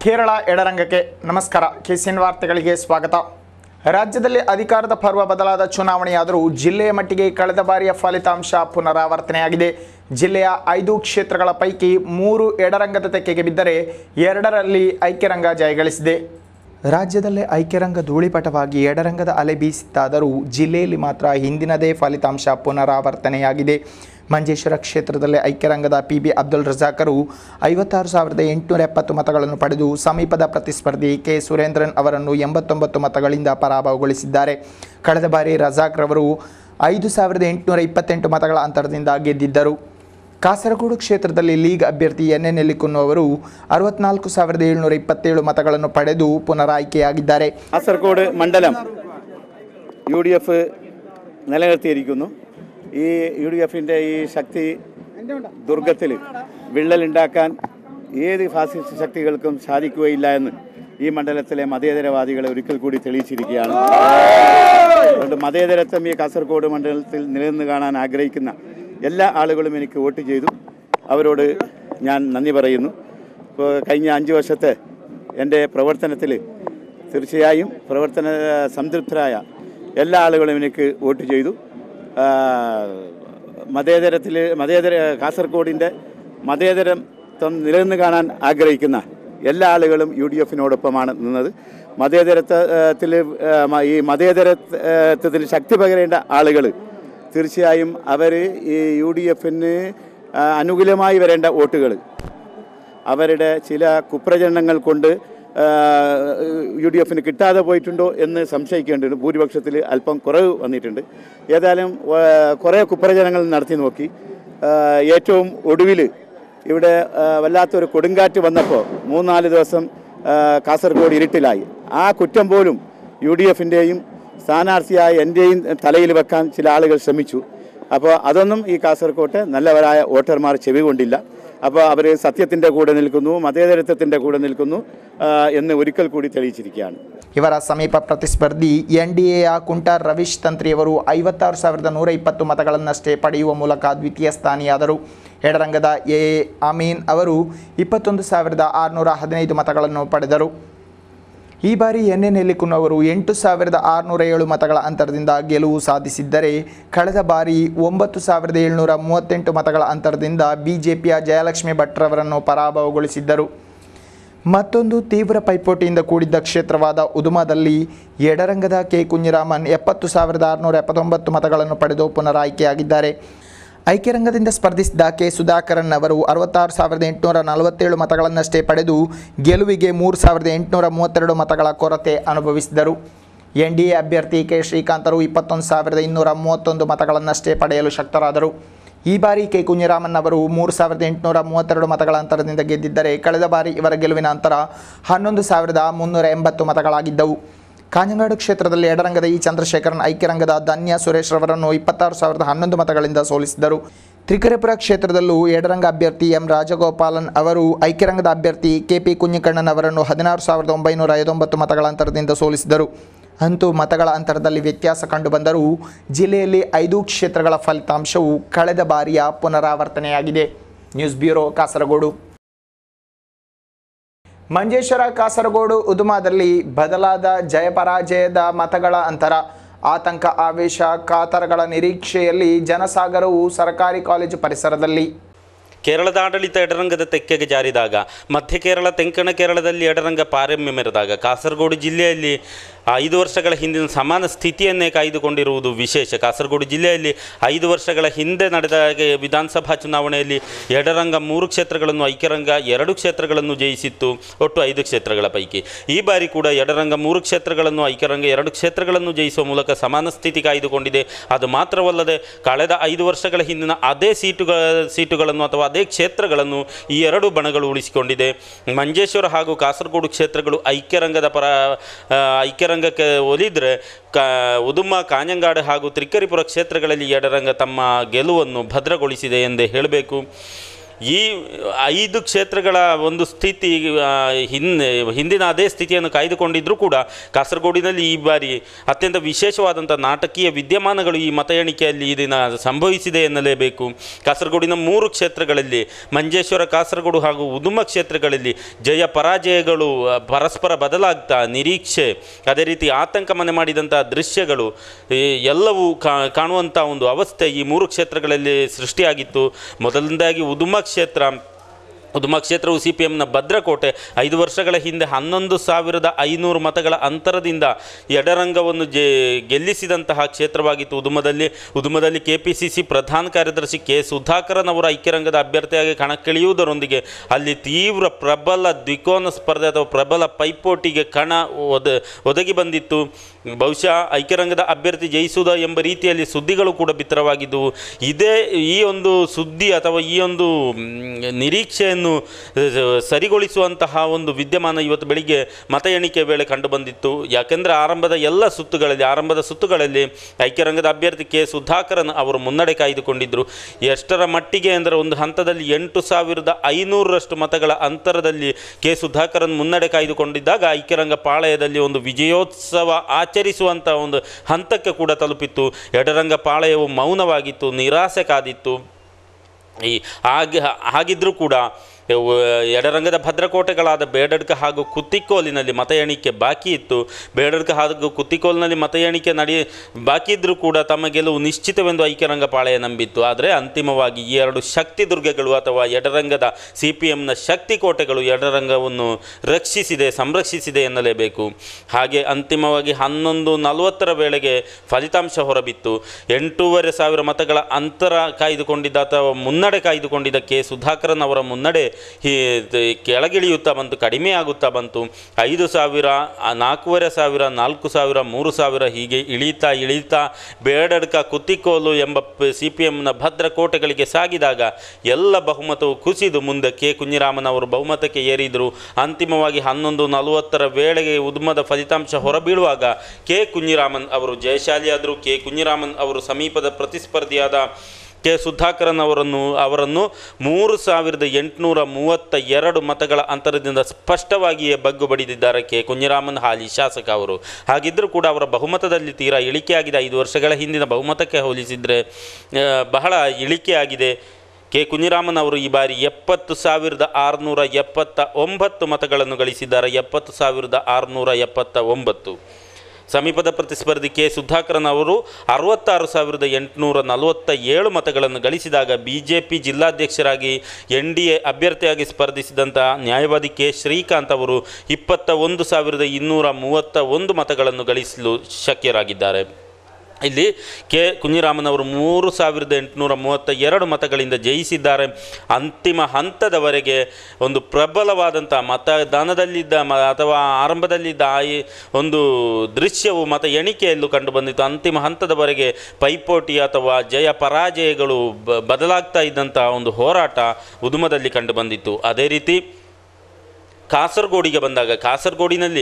ಕೇರಳ ಎಡರಂಗಕ್ಕೆ ನಮಸ್ಕಾರ ಕೆಸಿಎನ್ ವಾರ್ತೆಗಳಿಗೆ ಸ್ವಾಗತ ರಾಜ್ಯದಲ್ಲಿ ಅಧಿಕಾರದ ಪರ್ವ ಬದಲಾದ ಚುನಾವಣೆಯಾದರೂ ಜಿಲ್ಲೆಯ ಮಟ್ಟಿಗೆ ಕಳೆದ ಬಾರಿಯ ಫಲಿತಾಂಶ ಪುನರಾವರ್ತನೆಯಾಗಿದೆ ಜಿಲ್ಲೆಯ ಐದು ಕ್ಷೇತ್ರಗಳ ಪೈಕಿ ಮೂರು ಎಡರಂಗದ ತೆಕ್ಕೆಗೆ ಬಿದ್ದರೆ ಎರಡರಲ್ಲಿ ಐಕ್ಯರಂಗ ಜಯಗಳಿಸಿದೆ ರಾಜ್ಯದಲ್ಲೇ ಐಕ್ಯರಂಗ ಧೂಳಿಪಟವಾಗಿ ಎಡರಂಗದ ಅಲೆ ಬೀಸಿತ್ತಾದರೂ ಜಿಲ್ಲೆಯಲ್ಲಿ ಮಾತ್ರ ಹಿಂದಿನದೇ ಫಲಿತಾಂಶ ಪುನರಾವರ್ತನೆಯಾಗಿದೆ ಮಂಜೇಶ್ವರ ಕ್ಷೇತ್ರದಲ್ಲಿ ಐಕ್ಯರಂಗದ ಪಿ ಬಿ ಅಬ್ದುಲ್ ರಜಾಕರು ಐವತ್ತಾರು ಸಾವಿರದ ಎಂಟುನೂರ ಎಪ್ಪತ್ತು ಮತಗಳನ್ನು ಪಡೆದು ಸಮೀಪದ ಪ್ರತಿಸ್ಪರ್ಧಿ ಕೆ ಸುರೇಂದ್ರನ್ ಅವರನ್ನು ಎಂಬತ್ತೊಂಬತ್ತು ಮತಗಳಿಂದ ಪರಾಭವಗೊಳಿಸಿದ್ದಾರೆ ಕಳೆದ ಬಾರಿ ರಜಾಕ್ ರವರು ಐದು ಸಾವಿರದ ಎಂಟುನೂರ ಇಪ್ಪತ್ತೆಂಟು ಮತಗಳ ಅಂತರದಿಂದ ಗೆದ್ದಿದ್ದರು ಕಾಸರಗೋಡು ಕ್ಷೇತ್ರದಲ್ಲಿ ಲೀಗ್ ಅಭ್ಯರ್ಥಿ ಎನ್ ಎನ್ ಎಲ್ಲಿಕುನ್ನು ಅವರು ಅರವತ್ನಾಲ್ಕು ಸಾವಿರದ ಏಳುನೂರ ಇಪ್ಪತ್ತೇಳು ಮತಗಳನ್ನು ಪಡೆದು ಪುನರಾಯ್ಕೆಯಾಗಿದ್ದಾರೆ കാസർഗോഡ് മണ്ഡലം യു ഡി എഫ് നിലനിർത്തിയിരിക്കുന്നു ഈ യു ഡി എഫിൻ്റെ ഈ ശക്തി ദുർഗത്തിൽ വിള്ളലുണ്ടാക്കാൻ ഏത് ഫാസിസ്റ്റ് ശക്തികൾക്കും സാധിക്കുകയില്ല എന്ന് ഈ മണ്ഡലത്തിലെ മതേതരവാദികളെ ഒരിക്കൽ കൂടി തെളിയിച്ചിരിക്കുകയാണ് അതുകൊണ്ട് മതേതരത്വം ഈ കാസർഗോഡ് മണ്ഡലത്തിൽ നിലനിന്ന് കാണാൻ ആഗ്രഹിക്കുന്ന എല്ലാ ആളുകളും എനിക്ക് വോട്ട് ചെയ്തു അവരോട് ഞാൻ നന്ദി പറയുന്നു ഇപ്പോൾ കഴിഞ്ഞ അഞ്ച് വർഷത്തെ എൻ്റെ പ്രവർത്തനത്തിൽ തീർച്ചയായും പ്രവർത്തന സംതൃപ്തരായ എല്ലാ ആളുകളും എനിക്ക് വോട്ട് ചെയ്തു ആ, മതേതരത്തിൽ മതേതര കാസർഗോഡിൻ്റെ മതേതരത്വം നിലനിന്ന് കാണാൻ ആഗ്രഹിക്കുന്ന എല്ലാ ആളുകളും യു ഡി എഫിനോടൊപ്പമാണ് നിന്നത് മതേതരത്വത്തിൽ ഈ മതേതരത്വത്തിന് ശക്തി പകരേണ്ട ആളുകൾ തീർച്ചയായും അവർ ഈ യു ഡി എഫിന് അനുകൂലമായി വരേണ്ട വോട്ടുകൾ അവരുടെ ചില കുപ്രചരണങ്ങൾ കൊണ്ട് യു ഡി എഫിന് കിട്ടാതെ പോയിട്ടുണ്ടോ എന്ന് സംശയിക്കേണ്ടതുണ്ട് ഭൂരിപക്ഷത്തിൽ അല്പം കുറവ് വന്നിട്ടുണ്ട് ഏതായാലും ആ, കുറേ കുപ്രചരണങ്ങൾ നടത്തി നോക്കി ആ, ഏറ്റവും ഒടുവിൽ ഇവിടെ ആ, വല്ലാത്തൊരു കൊടുങ്കാറ്റ് വന്നപ്പോൾ മൂന്നാല് ദിവസം ആ, കാസർഗോഡ് ഇരുട്ടിലായി ആ കുറ്റം പോലും യു ഡി എഫിൻ്റെയും സ്ഥാനാർത്ഥിയായ എൻ്റെയും തലയിൽ വെക്കാൻ ചില ആളുകൾ ശ്രമിച്ചു അപ്പോൾ അതൊന്നും ഈ കാസർകോട്ടെ നല്ലവരായ വോട്ടർമാർ ചെവി കൊണ്ടില്ല അപ്പോൾ അവർ സത്യത്തിൻ്റെ കൂടെ നിൽക്കുന്നു മതേതരത്വത്തിൻ്റെ കൂടെ നിൽക്കുന്നു ആ, എന്ന് ഒരിക്കൽ കൂടി തെളിയിച്ചിരിക്കുകയാണ് ಇವರ ಸಮೀಪ ಪ್ರತಿಸ್ಪರ್ಧಿ ಎನ್ ಡಿ ಎಯ ಕುಂಟಾರ್ ರವೀಶ್ ತಂತ್ರಿಯವರು ಐವತ್ತಾರು ಸಾವಿರದ ನೂರ ಇಪ್ಪತ್ತು ಮತಗಳನ್ನಷ್ಟೇ ಪಡೆಯುವ ಮೂಲಕ ದ್ವಿತೀಯ ಸ್ಥಾನಿಯಾದರು ಎಡರಂಗದ ಎ ಅಮೀನ್ ಅವರು ಇಪ್ಪತ್ತೊಂದು ಸಾವಿರದ ಆರುನೂರ ಹದಿನೈದು ಮತಗಳನ್ನು ಪಡೆದರು ಈ ಬಾರಿ ಎನ್ ಎನ್ ಎಲಿಕುನ್ ಅವರು ಎಂಟು ಸಾವಿರದ ಆರುನೂರ ಏಳು ಮತಗಳ ಅಂತರದಿಂದ ಗೆಲುವು ಸಾಧಿಸಿದ್ದರೆ ಕಳೆದ ಬಾರಿ ಒಂಬತ್ತು ಸಾವಿರದ ಏಳುನೂರ ಮೂವತ್ತೆಂಟು ಮತಗಳ ಅಂತರದಿಂದ ಬಿಜೆಪಿಯ ಜಯಲಕ್ಷ್ಮಿ ಭಟ್ರವರನ್ನು ಪರಾಭವಗೊಳಿಸಿದ್ದರು ಮತ್ತೊಂದು ತೀವ್ರ ಪೈಪೋಟಿಯಿಂದ ಕೂಡಿದ್ದ ಕ್ಷೇತ್ರವಾದ ಉದುಮದಲ್ಲಿ ಎಡರಂಗದ ಕೆ ಕುഞ്ഞിರಾಮನ್ ಎಪ್ಪತ್ತು ಸಾವಿರದ ಆರುನೂರ ಎಪ್ಪತ್ತೊಂಬತ್ತು ಮತಗಳನ್ನು ಪಡೆದು ಪುನರಾಯ್ಕೆಯಾಗಿದ್ದಾರೆ ಐಕ್ಯರಂಗದಿಂದ ಸ್ಪರ್ಧಿಸಿದ ಕೆ ಸುಧಾಕರನ್ ಅವರು ಅರವತ್ತಾರು ಸಾವಿರದ ಎಂಟುನೂರ ನಲವತ್ತೇಳು ಮತಗಳನ್ನಷ್ಟೇ ಪಡೆದು ಗೆಲುವಿಗೆ ಮೂರು ಸಾವಿರದ ಎಂಟುನೂರ ಮೂವತ್ತೆರಡು ಮತಗಳ ಕೊರತೆ ಅನುಭವಿಸಿದರು ಎನ್ ಡಿ ಎ ಅಭ್ಯರ್ಥಿ ಕೆ ಶ್ರೀಕಾಂತರು ಇಪ್ಪತ್ತೊಂದು ಸಾವಿರದ ಇನ್ನೂರ ಮೂವತ್ತೊಂದು ಮತಗಳನ್ನಷ್ಟೇ ಪಡೆಯಲು ಶಕ್ತರಾದರು ಈ ಬಾರಿ ಕೆ ಕುഞ്ഞിರಾಮನ್ ಅವರು ಮೂರು ಸಾವಿರದ ಎಂಟುನೂರ ಮೂವತ್ತೆರಡು ಮತಗಳ ಅಂತರದಿಂದ ಗೆದ್ದಿದ್ದರೆ ಕಳೆದ ಬಾರಿ ಇವರ ಗೆಲುವಿನ ಅಂತರ ಹನ್ನೊಂದು ಸಾವಿರದ ಮುನ್ನೂರ ಎಂಬತ್ತು ಮತಗಳಾಗಿದ್ದವು ಕಾಂಜಂಗಾಡು ಕ್ಷೇತ್ರದಲ್ಲಿ ಎಡರಂಗದ ಇ ಚಂದ್ರಶೇಖರನ್ ಐಕ್ಯರಂಗದ ಧನ್ಯ ಸುರೇಶ್ ರವರನ್ನು ಇಪ್ಪತ್ತಾರು ಸಾವಿರದ ಹನ್ನೊಂದು ಮತಗಳಿಂದ ಸೋಲಿಸಿದರು ತ್ರಿಕರೆಪುರ ಕ್ಷೇತ್ರದಲ್ಲೂ ಎಡರಂಗ ಅಭ್ಯರ್ಥಿ ಎಂ ರಾಜಗೋಪಾಲನ್ ಅವರು ಐಕ್ಯರಂಗದ ಅಭ್ಯರ್ಥಿ ಕೆ ಪಿ ಕುഞ്ഞിಕಣ್ಣನ್ ಅವರನ್ನು ಹದಿನಾರು ಸಾವಿರದ ಒಂಬೈನೂರ ಐವತ್ತೊಂಬತ್ತು ಮತಗಳ ಅಂತರದಿಂದ ಸೋಲಿಸಿದರು ಅಂತೂ ಮತಗಳ ಅಂತರದಲ್ಲಿ ವ್ಯತ್ಯಾಸ ಕಂಡುಬಂದರೂ ಜಿಲ್ಲೆಯಲ್ಲಿ ಐದು ಕ್ಷೇತ್ರಗಳ ಫಲಿತಾಂಶವು ಕಳೆದ ಬಾರಿಯ ಪುನರಾವರ್ತನೆಯಾಗಿದೆ ನ್ಯೂಸ್ ಬ್ಯೂರೋ ಕಾಸರಗೋಡು ಮಂಜೇಶ್ವರ ಕಾಸರಗೋಡು ಉದುಮಾದಲ್ಲಿ ಬದಲಾದ ಜಯಪರಾಜಯದ ಮತಗಳ ಅಂತರ ಆತಂಕ ಆವೇಶ ಕಾತರಗಳ ನಿರೀಕ್ಷೆಯಲ್ಲಿ ಜನಸಾಗರವು ಸರ್ಕಾರಿ ಕಾಲೇಜು ಪರಿಸರದಲ್ಲಿ ಕೇರಳದ ಆಡಳಿತ ಎಡರಂಗದ ತೆಕ್ಕೆಗೆ ಜಾರಿದಾಗ ಮಧ್ಯ ಕೇರಳ ತೆಂಕಣ ಕೇರಳದಲ್ಲಿ ಎಡರಂಗ ಪಾರಮ್ಯ ಮೆರೆದಾಗ ಕಾಸರಗೋಡು ಜಿಲ್ಲೆಯಲ್ಲಿ ಐದು ವರ್ಷಗಳ ಹಿಂದಿನ ಸಮಾನ ಸ್ಥಿತಿಯನ್ನೇ ಕಾಯ್ದುಕೊಂಡಿರುವುದು ವಿಶೇಷ ಕಾಸರಗೋಡು ಜಿಲ್ಲೆಯಲ್ಲಿ ಐದು ವರ್ಷಗಳ ಹಿಂದೆ ನಡೆದ ಹಾಗೆ ವಿಧಾನಸಭಾ ಚುನಾವಣೆಯಲ್ಲಿ ಎಡರಂಗ ಮೂರು ಕ್ಷೇತ್ರಗಳನ್ನು ಐಕ್ಯರಂಗ ಎರಡು ಕ್ಷೇತ್ರಗಳನ್ನು ಜಯಿಸಿತ್ತು ಒಟ್ಟು ಐದು ಕ್ಷೇತ್ರಗಳ ಪೈಕಿ ಈ ಬಾರಿ ಕೂಡ ಎಡರಂಗ ಮೂರು ಕ್ಷೇತ್ರಗಳನ್ನು ಐಕ್ಯರಂಗ ಎರಡು ಕ್ಷೇತ್ರಗಳನ್ನು ಜಯಿಸುವ ಮೂಲಕ ಸಮಾನ ಸ್ಥಿತಿ ಕಾಯ್ದುಕೊಂಡಿದೆ ಅದು ಮಾತ್ರವಲ್ಲದೆ ಕಳೆದ ಐದು ವರ್ಷಗಳ ಹಿಂದಿನ ಅದೇ ಸೀಟುಗಳ ಸೀಟುಗಳನ್ನು ಅಥವಾ ಅದೇ ಕ್ಷೇತ್ರಗಳನ್ನು ಈ ಎರಡು ಬಣಗಳು ಉಳಿಸಿಕೊಂಡಿದೆ ಮಂಜೇಶ್ವರ ಹಾಗೂ ಕಾಸರಗೋಡು ಕ್ಷೇತ್ರಗಳು ಐಕ್ಯರಂಗದ ಪರ ಆ, ಐಕ್ಯರಂಗಕ್ಕೆ ಒಲಿದ್ರೆ ಕಾ ಉದುಮ ಕಾಂಜಂಗಾಡು ಹಾಗೂ ತ್ರಿಕರಿಪುರ ಕ್ಷೇತ್ರಗಳಲ್ಲಿ ಎಡರಂಗ ತಮ್ಮ ಗೆಲುವನ್ನು ಭದ್ರಗೊಳಿಸಿದೆ ಎಂದೇ ಹೇಳಬೇಕು ಈ ಐದು ಕ್ಷೇತ್ರಗಳ ಒಂದು ಸ್ಥಿತಿ ಆ, ಹಿಂದೆ ಹಿಂದಿನ ಅದೇ ಸ್ಥಿತಿಯನ್ನು ಕಾಯ್ದುಕೊಂಡಿದ್ದರೂ ಕೂಡ ಕಾಸರಗೋಡಿನಲ್ಲಿ ಈ ಬಾರಿ ಅತ್ಯಂತ ವಿಶೇಷವಾದಂಥ ನಾಟಕೀಯ ವಿದ್ಯಮಾನಗಳು ಈ ಮತ ಎಣಿಕೆಯಲ್ಲಿ ಈ ದಿನ ಸಂಭವಿಸಿದೆ ಎನ್ನಲೇಬೇಕು ಕಾಸರಗೋಡಿನ ಮೂರು ಕ್ಷೇತ್ರಗಳಲ್ಲಿ ಮಂಜೇಶ್ವರ ಕಾಸರಗೋಡು ಹಾಗೂ ಉದುಮ ಕ್ಷೇತ್ರಗಳಲ್ಲಿ ಜಯ ಪರಾಜಯಗಳು ಆ, ಪರಸ್ಪರ ಬದಲಾಗ್ತಾ ನಿರೀಕ್ಷೆ ಅದೇ ರೀತಿ ಆತಂಕ ಮನೆ ಮಾಡಿದಂಥ ದೃಶ್ಯಗಳು ಈ ಎಲ್ಲವೂ ಕಾ ಕಾಣುವಂಥ ಒಂದು ಅವಸ್ಥೆ ಈ ಮೂರು ಕ್ಷೇತ್ರಗಳಲ್ಲಿ ಸೃಷ್ಟಿಯಾಗಿತ್ತು ಮೊದಲನೇದಾಗಿ ಉದುಮ ಕ್ಷೇತ್ರ ಉದುಮ ಕ್ಷೇತ್ರವು ಸಿ ಪಿ ಎಮ್ನ ಭದ್ರಕೋಟೆ ಐದು ವರ್ಷಗಳ ಹಿಂದೆ ಹನ್ನೊಂದು ಸಾವಿರದ ಐನೂರು ಮತಗಳ ಅಂತರದಿಂದ ಎಡರಂಗವನ್ನು ಜೆ ಗೆಲ್ಲಿಸಿದಂತಹ ಕ್ಷೇತ್ರವಾಗಿತ್ತು ಉದುಮದಲ್ಲಿ ಉದುಮದಲ್ಲಿ ಕೆ ಪಿ ಸಿ ಸಿ ಪ್ರಧಾನ ಕಾರ್ಯದರ್ಶಿ ಕೆ ಸುಧಾಕರನ್ ಅವರ ಐಕ್ಯರಂಗದ ಅಭ್ಯರ್ಥಿಯಾಗಿ ಕಣಕ್ಕಿಳಿಯುವುದರೊಂದಿಗೆ ಅಲ್ಲಿ ತೀವ್ರ ಪ್ರಬಲ ದ್ವಿಕೋನ ಸ್ಪರ್ಧೆ ಅಥವಾ ಪ್ರಬಲ ಪೈಪೋಟಿಗೆ ಕಣ ಒದ ಒದಗಿ ಬಂದಿತ್ತು ಬಹುಶಃ ಐಕ್ಯರಂಗದ ಅಭ್ಯರ್ಥಿ ಜಯಿಸುವುದ ಎಂಬ ರೀತಿಯಲ್ಲಿ ಸುದ್ದಿಗಳು ಕೂಡ ಬಿತ್ತರವಾಗಿದ್ದವು ಇದೇ ಈ ಒಂದು ಸುದ್ದಿ ಅಥವಾ ಈ ಒಂದು ಮ್, ನಿರೀಕ್ಷೆಯನ್ನು ಅಹ್, ಸರಿಗೊಳಿಸುವಂತಹ ಒಂದು ವಿದ್ಯಮಾನ ಇವತ್ತು ಬೆಳಿಗ್ಗೆ ಮತ ಎಣಿಕೆ ವೇಳೆ ಕಂಡುಬಂದಿತ್ತು ಯಾಕೆಂದರೆ ಆರಂಭದ ಎಲ್ಲ ಸುತ್ತುಗಳಲ್ಲಿ ಆರಂಭದ ಸುತ್ತುಗಳಲ್ಲಿ ಐಕ್ಯರಂಗದ ಅಭ್ಯರ್ಥಿ ಕೆ ಸುಧಾಕರನ್ ಅವರು ಮುನ್ನಡೆ ಕಾಯ್ದುಕೊಂಡಿದ್ದರು ಎಷ್ಟರ ಮಟ್ಟಿಗೆ ಅಂದರೆ ಒಂದು ಹಂತದಲ್ಲಿ ಎಂಟು ಸಾವಿರದ ಐನೂರರಷ್ಟು ಮತಗಳ ಅಂತರದಲ್ಲಿ ಕೆ ಸುಧಾಕರನ್ ಮುನ್ನಡೆ ಕಾಯ್ದುಕೊಂಡಿದ್ದಾಗ ಐಕ್ಯರಂಗ ಪಾಳಯದಲ್ಲಿ ಒಂದು ವಿಜಯೋತ್ಸವ ಆಚರಿಸುವಂಥ ಒಂದು ಹಂತಕ್ಕೆ ಕೂಡ ತಲುಪಿತ್ತು ಎಡರಂಗ ಪಾಳಯವು ಮೌನವಾಗಿತ್ತು ನಿರಾಸೆ ಕಾದಿತ್ತು ಈ ಹಾಗೆ ಹಾಗಿದ್ದರೂ ಕೂಡ ವ- ಎಡರಂಗದ ಭದ್ರಕೋಟೆಗಳಾದ ಬೇಡಡ್ಕ ಹಾಗೂ ಕುತ್ತಿಕೋಲಿನಲ್ಲಿ ಮತ ಎಣಿಕೆ ಬಾಕಿ ಇತ್ತು ಬೇಡಡ್ಕ ಹಾಗೂ ಕುತ್ತಿಕೋಲಿನಲ್ಲಿ ಮತ ಎಣಿಕೆ ನಡೆ ಬಾಕಿ ಇದ್ದರೂ ಕೂಡ ತಮ್ಮ ಗೆಲುವು ನಿಶ್ಚಿತವೆಂದು ಐಕ್ಯರಂಗ ಪಾಳೆಯ ನಂಬಿತ್ತು ಆದರೆ ಅಂತಿಮವಾಗಿ ಈ ಎರಡು ಶಕ್ತಿ ದುರ್ಗಗಳು ಅಥವಾ ಎಡರಂಗದ ಸಿ ಪಿ ಎಮ್ನ ಶಕ್ತಿ ಕೋಟೆಗಳು ಎಡರಂಗವನ್ನು ರಕ್ಷಿಸಿದೆ ಸಂರಕ್ಷಿಸಿದೆ ಎನ್ನಲೇಬೇಕು ಹಾಗೆ ಅಂತಿಮವಾಗಿ ಹನ್ನೊಂದು ನಲವತ್ತರ ವೇಳೆಗೆ ಫಲಿತಾಂಶ ಹೊರಬಿತ್ತು ಎಂಟೂವರೆ ಸಾವಿರ ಮತಗಳ ಅಂತರ ಕಾಯ್ದುಕೊಂಡಿದ್ದ ಅಥವಾ ಮುನ್ನಡೆ ಕಾಯ್ದುಕೊಂಡಿದ್ದ ಕೆ ಸುಧಾಕರನ್ ಅವರ ಮುನ್ನಡೆ ಈ ದ- ಕೆಳಗಿಳಿಯುತ್ತಾ ಬಂತು ಕಡಿಮೆ ಆಗುತ್ತಾ ಬಂತು ಐದು ಸಾವಿರ ಆ, ನಾಲ್ಕೂವರೆ ಸಾವಿರ ನಾಲ್ಕು ಸಾವಿರ ಮೂರು ಸಾವಿರ ಹೀಗೆ ಇಳೀತಾ ಇಳೀತಾ ಬೇಡಡ್ಕ ಕುತ್ತಿಕೋಲು ಎಂಬ ಸಿ ಪಿ ಎಮ್ನ ಭದ್ರಕೋಟೆಗಳಿಗೆ ಸಾಗಿದಾಗ ಎಲ್ಲ ಬಹುಮತವು ಕುಸಿದು ಮುಂದೆ ಕೆ ಕುഞ്ഞിರಾಮನ್ ಅವರು ಬಹುಮತಕ್ಕೆ ಏರಿದರು ಅಂತಿಮವಾಗಿ ಹನ್ನೊಂದು ನಲವತ್ತರ ವೇಳೆಗೆ ಉದ್ಮದ ಫಲಿತಾಂಶ ಹೊರಬೀಳುವಾಗ ಕೆ ಕುഞ്ഞിರಾಮನ್ ಅವರು ಜಯಶಾಲಿಯಾದರು ಕೆ ಕುഞ്ഞിರಾಮನ್ ಅವರು ಸಮೀಪದ ಪ್ರತಿಸ್ಪರ್ಧಿಯಾದ ಕೆ ಸುಧಾಕರನ್ ಅವರನ್ನು ಅವರನ್ನು ಮೂರು ಸಾವಿರದ ಎಂಟುನೂರ ಮೂವತ್ತ ಎರಡು ಮತಗಳ ಅಂತರದಿಂದ ಸ್ಪಷ್ಟವಾಗಿಯೇ ಬಗ್ಗು ಬಡಿದಿದ್ದಾರೆ ಕೆ ಕುഞ്ഞിರಾಮನ್ ಹಾಲಿ ಶಾಸಕ ಅವರು ಹಾಗಿದ್ದರೂ ಕೂಡ ಅವರ ಬಹುಮತದಲ್ಲಿ ತೀರಾ ಇಳಿಕೆಯಾಗಿದೆ ಐದು ವರ್ಷಗಳ ಹಿಂದಿನ ಬಹುಮತಕ್ಕೆ ಹೋಲಿಸಿದರೆ ಆ, ಬಹಳ ಇಳಿಕೆಯಾಗಿದೆ ಕೆ ಕುഞ്ഞിರಾಮನ್ ಅವರು ಈ ಬಾರಿ ಎಪ್ಪತ್ತು ಸಾವಿರದ ಆರುನೂರ ಎಪ್ಪತ್ತ ಒಂಬತ್ತು ಮತಗಳನ್ನು ಗಳಿಸಿದ್ದಾರೆ ಎಪ್ಪತ್ತು ಸಾವಿರದ ಆರುನೂರ ಎಪ್ಪತ್ತ ಒಂಬತ್ತು ಸಮೀಪದ ಪ್ರತಿಸ್ಪರ್ಧಿ ಕೆ ಸುಧಾಕರನ್ ಅವರು ಅರವತ್ತಾರು ಸಾವಿರದ ಎಂಟುನೂರ ನಲವತ್ತ ಏಳು ಮತಗಳನ್ನು ಗಳಿಸಿದಾಗ ಬಿ ಜೆ ಪಿ ಜಿಲ್ಲಾಧ್ಯಕ್ಷರಾಗಿ ಎನ್ ಡಿ ಎ ಅಭ್ಯರ್ಥಿಯಾಗಿ ಸ್ಪರ್ಧಿಸಿದಂಥ ನ್ಯಾಯವಾದಿ ಕೆ ಶ್ರೀಕಾಂತ್ ಅವರು ಇಪ್ಪತ್ತ ಒಂದು ಸಾವಿರದ ಇನ್ನೂರ ಮೂವತ್ತ ಒಂದು ಮತಗಳನ್ನು ಗಳಿಸಲು ಶಕ್ಯರಾಗಿದ್ದಾರೆ ಇಲ್ಲಿ ಕೆ ಕುഞ്ഞിರಾಮನ್ ಅವರು ಮೂರು ಸಾವಿರದ ಎಂಟುನೂರ ಮೂವತ್ತ ಎರಡು ಮತಗಳಿಂದ ಜಯಿಸಿದ್ದಾರೆ ಅಂತಿಮ ಹಂತದವರೆಗೆ ಒಂದು ಪ್ರಬಲವಾದಂಥ ಮತದಾನದಲ್ಲಿದ್ದ ಮ ಅಥವಾ ಆರಂಭದಲ್ಲಿದ್ದ ಆ ಈ ಒಂದು ದೃಶ್ಯವು ಮತ ಎಣಿಕೆಯಲ್ಲೂ ಕಂಡುಬಂದಿತ್ತು ಅಂತಿಮ ಹಂತದವರೆಗೆ ಪೈಪೋಟಿ ಅಥವಾ ಜಯ ಪರಾಜಯಗಳು ಬ ಬದಲಾಗ್ತಾ ಇದ್ದಂಥ ಒಂದು ಹೋರಾಟ ಉದುಮದಲ್ಲಿ ಕಂಡುಬಂದಿತ್ತು ಅದೇ ರೀತಿ ಕಾಸರಗೋಡಿಗೆ ಬಂದಾಗ ಕಾಸರಗೋಡಿನಲ್ಲಿ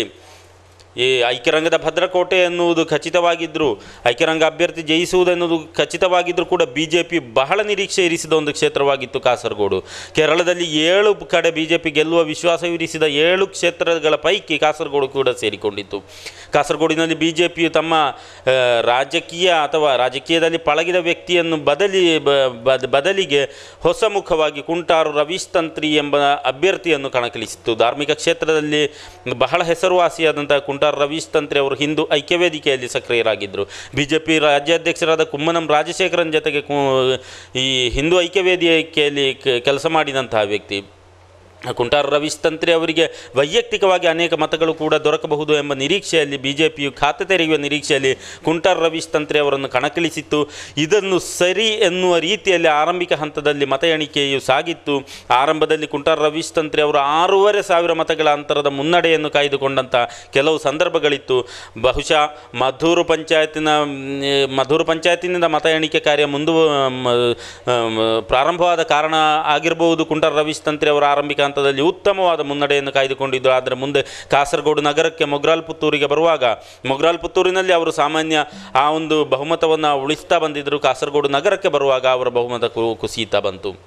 ಈ ಐಕ್ಯರಂಗದ ಭದ್ರಕೋಟೆ ಎನ್ನುವುದು ಖಚಿತವಾಗಿದ್ದರೂ ಐಕ್ಯರಂಗ ಅಭ್ಯರ್ಥಿ ಜಯಿಸುವುದೆನ್ನುವುದು ಖಚಿತವಾಗಿದ್ದರೂ ಕೂಡ ಬಿ ಜೆ ಪಿ ಬಹಳ ನಿರೀಕ್ಷೆ ಇರಿಸಿದ ಒಂದು ಕ್ಷೇತ್ರವಾಗಿತ್ತು ಕಾಸರಗೋಡು ಕೇರಳದಲ್ಲಿ ಏಳು ಕಡೆ ಬಿ ಜೆ ಪಿ ಗೆಲ್ಲುವ ವಿಶ್ವಾಸವಿರಿಸಿದ ಏಳು ಕ್ಷೇತ್ರಗಳ ಪೈಕಿ ಕಾಸರಗೋಡು ಕೂಡ ಸೇರಿಕೊಂಡಿತ್ತು ಕಾಸರಗೋಡಿನಲ್ಲಿ ಬಿ ಜೆ ಪಿಯು ತಮ್ಮ ಆ, ರಾಜಕೀಯ ಅಥವಾ ರಾಜಕೀಯದಲ್ಲಿ ಪಳಗಿದ ವ್ಯಕ್ತಿಯನ್ನು ಬದಲಿ ಬ- ಬದ- ಬದಲಿಗೆ ಹೊಸ ಮುಖವಾಗಿ ಕುಂಟಾರು ರವೀಶ್ ತಂತ್ರಿ ಎಂಬ ಅಭ್ಯರ್ಥಿಯನ್ನು ಕಣಕ್ಕಿಳಿಸಿತ್ತು ಧಾರ್ಮಿಕ ಕ್ಷೇತ್ರದಲ್ಲಿ ಬಹಳ ಹೆಸರುವಾಸಿಯಾದಂಥ ಕುಂಟಾರು ರವೀಶ್ ತಂತ್ರಿ ಅವರು ಹಿಂದೂ ಐಕ್ಯವೇದಿಕೆಯಲ್ಲಿ ಸಕ್ರಿಯರಾಗಿದ್ದರು ಬಿ ಜೆ ಪಿ ರಾಜ್ಯಾಧ್ಯಕ್ಷರಾದ ಕುಮ್ಮನಂ ರಾಜಶೇಖರನ್ ಜೊತೆಗೆ ಕು- ಈ ಹಿಂದೂ ಐಕ್ಯವೇದಿಕೆಯಲ್ಲಿ ಕೆಲಸ ಮಾಡಿದಂತಹ ವ್ಯಕ್ತಿ ಕುಂಟಾರ ರವೀಶ್ ತಂತ್ರಿ ಅವರಿಗೆ ವೈಯಕ್ತಿಕವಾಗಿ ಅನೇಕ ಮತಗಳು ಕೂಡ ದೊರಕಬಹುದು ಎಂಬ ನಿರೀಕ್ಷೆಯಲ್ಲಿ ಬಿ ಜೆ ಪಿಯು ಖಾತೆ ತೆರೆಯುವ ನಿರೀಕ್ಷೆಯಲ್ಲಿ ಕುಂಟಾರ ರವೀಶ್ ತಂತ್ರಿ ಅವರನ್ನು ಕಣಕ್ಕಿಳಿಸಿತ್ತು ಇದನ್ನು ಸರಿ ಎನ್ನುವ ರೀತಿಯಲ್ಲಿ ಆರಂಭಿಕ ಹಂತದಲ್ಲಿ ಮತ ಎಣಿಕೆಯು ಸಾಗಿತ್ತು ಆರಂಭದಲ್ಲಿ ಕುಂಟಾರ ರವೀಶ್ ತಂತ್ರಿ ಅವರು ಆರೂವರೆ ಸಾವಿರ ಮತಗಳ ಅಂತರದ ಮುನ್ನಡೆಯನ್ನು ಕಾಯ್ದುಕೊಂಡಂಥ ಕೆಲವು ಸಂದರ್ಭಗಳಿತ್ತು ಬಹುಶಃ ಮಧೂರು ಪಂಚಾಯತಿನ ಮ್, ಮಧೂರು ಪಂಚಾಯತಿನಿಂದ ಮತ ಎಣಿಕೆ ಕಾರ್ಯ ಮುಂದು ಮ್, ಮ್, ಪ್ರಾರಂಭವಾದ ಕಾರಣ ಆಗಿರಬಹುದು ಕುಂಟಾರ ರವೀಶ್ ತಂತ್ರಿ ಅವರ ಆರಂಭಿಕ ಹಂತದಲ್ಲಿ ಉತ್ತಮವಾದ ಮುನ್ನಡೆಯನ್ನು ಕಾಯ್ದುಕೊಂಡಿದ್ದರು ಆದರೆ ಮುಂದೆ ಕಾಸರಗೋಡು ನಗರಕ್ಕೆ ಮೊಗ್ರಾಲ್ ಪುತ್ತೂರಿಗೆ ಬರುವಾಗ ಮೊಗ್ರಾಲ್ ಪುತ್ತೂರಿನಲ್ಲಿ ಅವರು ಸಾಮಾನ್ಯ ಆ ಒಂದು ಬಹುಮತವನ್ನು ಉಳಿಸ್ತಾ ಬಂದಿದ್ದರು ಕಾಸರಗೋಡು ನಗರಕ್ಕೆ ಬರುವಾಗ ಅವರ ಬಹುಮತ ಕು- ಕುಸಿಯುತ್ತಾ ಬಂತು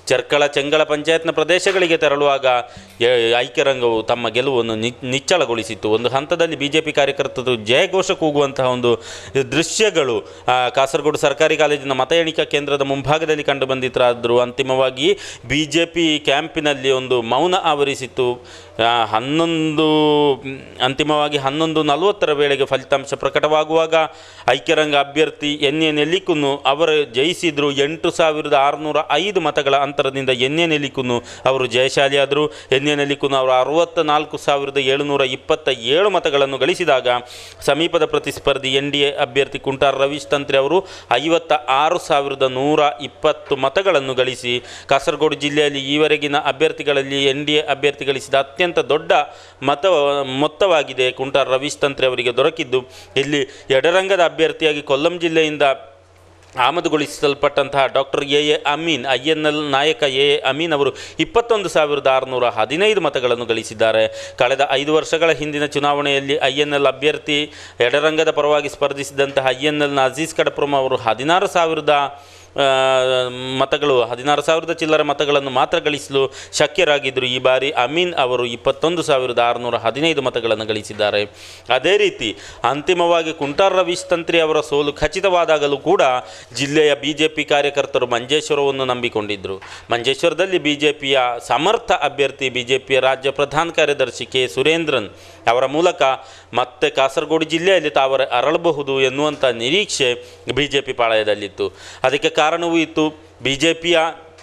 ಚರ್ಕಳ ಚೆಂಗಳ ಪಂಚಾಯತ್ನ ಪ್ರದೇಶಗಳಿಗೆ ತೆರಳುವಾಗ ಎ- ಐಕ್ಯರಂಗವು ತಮ್ಮ ಗೆಲುವನ್ನು ನಿ ನಿಚ್ಚಳಗೊಳಿಸಿತ್ತು ಒಂದು ಹಂತದಲ್ಲಿ ಬಿ ಜೆ ಪಿ ಕಾರ್ಯಕರ್ತರು ಜಯಘೋಷ ಕೂಗುವಂತಹ ಒಂದು ದೃಶ್ಯಗಳು ಆ, ಕಾಸರಗೋಡು ಸರ್ಕಾರಿ ಕಾಲೇಜಿನ ಮತ ಎಣಿಕಾ ಕೇಂದ್ರದ ಮುಂಭಾಗದಲ್ಲಿ ಕಂಡು ಬಂದಿತ್ತಾದರೂ ಅಂತಿಮವಾಗಿ ಬಿ ಜೆ ಪಿ ಕ್ಯಾಂಪಿನಲ್ಲಿ ಒಂದು ಮೌನ ಆವರಿಸಿತ್ತು ಆ, ಹನ್ನೊಂದು ಮ್, ಅಂತಿಮವಾಗಿ ಹನ್ನೊಂದು ನಲವತ್ತರ ವೇಳೆಗೆ ಫಲಿತಾಂಶ ಪ್ರಕಟವಾಗುವಾಗ ಐಕ್ಯರಂಗ ಅಭ್ಯರ್ಥಿ ಎನ್ ಎ ನೆಲ್ಲಿಕುನ್ನು ಅವರು ಜಯಿಸಿದ್ರು ಎಂಟು ಸಾವಿರದ ಆರುನೂರ ಐದು ಮತಗಳ ಅಂತರದಿಂದ ಎನ್ ಎ ನೆಲ್ಲಿಕುನ್ನು ಅವರು ಜಯಶಾಲಿಯಾದರು ಎನ್ ಎ ನೆಲ್ಲಿಕುನ್ನು ಅವರು ಅರವತ್ತ ನಾಲ್ಕು ಸಾವಿರದ ಏಳುನೂರ ಇಪ್ಪತ್ತ ಏಳು ಮತಗಳನ್ನು ಗಳಿಸಿದಾಗ ಸಮೀಪದ ಪ್ರತಿಸ್ಪರ್ಧಿ ಎನ್ ಡಿ ಎ ಅಭ್ಯರ್ಥಿ ಕುಂಟಾರ್ ರವೀಶ್ ತಂತ್ರಿ ಅವರು ಐವತ್ತ ಆರು ಸಾವಿರದ ನೂರ ಇಪ್ಪತ್ತು ಮತಗಳನ್ನು ಗಳಿಸಿ ಕಾಸರಗೋಡು ಜಿಲ್ಲೆಯಲ್ಲಿ ಈವರೆಗಿನ ಅಭ್ಯರ್ಥಿಗಳಲ್ಲಿ ಎನ್ ಡಿ ಎ ಅಭ್ಯರ್ಥಿ ಗಳಿಸಿದ ಅತ್ಯಂತ ದೊಡ್ಡ ಮತ ಮೊತ್ತವಾಗಿದೆ ಕುಂಟಾರ್ ರವೀಶ್ ತಂತ್ರಿ ಅವರಿಗೆ ದೊರಕಿದ್ದು ಇಲ್ಲಿ ಎಡರಂಗದ ಅಭ್ಯರ್ಥಿಯಾಗಿ ಕೊಲ್ಲಂ ಜಿಲ್ಲೆಯಿಂದ ಆಮದುಗೊಳಿಸಲ್ಪಟ್ಟಂತಹ doctor A A Amin I N L ನಾಯಕ ಎ ಎ ಅಮೀನ್ ಅವರು ಇಪ್ಪತ್ತೊಂದು ಸಾವಿರದ ಆರುನೂರ ಹದಿನೈದು ಮತಗಳನ್ನು ಗಳಿಸಿದ್ದಾರೆ ಕಳೆದ ಐದು ವರ್ಷಗಳ ಹಿಂದಿನ ಚುನಾವಣೆಯಲ್ಲಿ ಐ ಎನ್ ಎಲ್ ಅಭ್ಯರ್ಥಿ ಎಡರಂಗದ ಪರವಾಗಿ ಸ್ಪರ್ಧಿಸಿದಂತಹ ಐ ಎನ್ ಎಲ್ನ ಅಜೀಜ್ ಕಡಪ್ರಮ ಅವರು ಹದಿನಾರು ಸಾವಿರದ ಆ, ಮತಗಳು ಹದಿನಾರು ಸಾವಿರದ ಚಿಲ್ಲರೆ ಮತಗಳನ್ನು ಮಾತ್ರ ಗಳಿಸಲು ಶಕ್ಯರಾಗಿದ್ದರು ಈ ಬಾರಿ ಅಮೀನ್ ಅವರು ಇಪ್ಪತ್ತೊಂದು ಸಾವಿರದ ಆರುನೂರ ಹದಿನೈದು ಮತಗಳನ್ನು ಗಳಿಸಿದ್ದಾರೆ ಅದೇ ರೀತಿ ಅಂತಿಮವಾಗಿ ಕುಂಟಾರ್ ರವೀಶ್ ತಂತ್ರಿ ಅವರ ಸೋಲು ಖಚಿತವಾದಾಗಲೂ ಕೂಡ ಜಿಲ್ಲೆಯ ಬಿ ಜೆ ಪಿ ಕಾರ್ಯಕರ್ತರು ಮಂಜೇಶ್ವರವನ್ನು ನಂಬಿಕೊಂಡಿದ್ದರು ಮಂಜೇಶ್ವರದಲ್ಲಿ ಬಿ ಜೆ ಪಿಯ ಸಮರ್ಥ ಅಭ್ಯರ್ಥಿ ಬಿ ಜೆ ಪಿಯ ರಾಜ್ಯ ಪ್ರಧಾನ ಕಾರ್ಯದರ್ಶಿ ಕೆ ಸುರೇಂದ್ರನ್ ಅವರ ಮೂಲಕ ಮತ್ತೆ ಕಾಸರಗೋಡು ಜಿಲ್ಲೆಯಲ್ಲಿ ತಾವರ ಅರಳಬಹುದು ಎನ್ನುವಂಥ ನಿರೀಕ್ಷೆ ಬಿ ಜೆ ಪಿ ಪಾಳಯದಲ್ಲಿತ್ತು ಅದಕ್ಕೆ ಕಾರಣವೂ ಇತ್ತು ಬಿ ಜೆ ಪಿಯ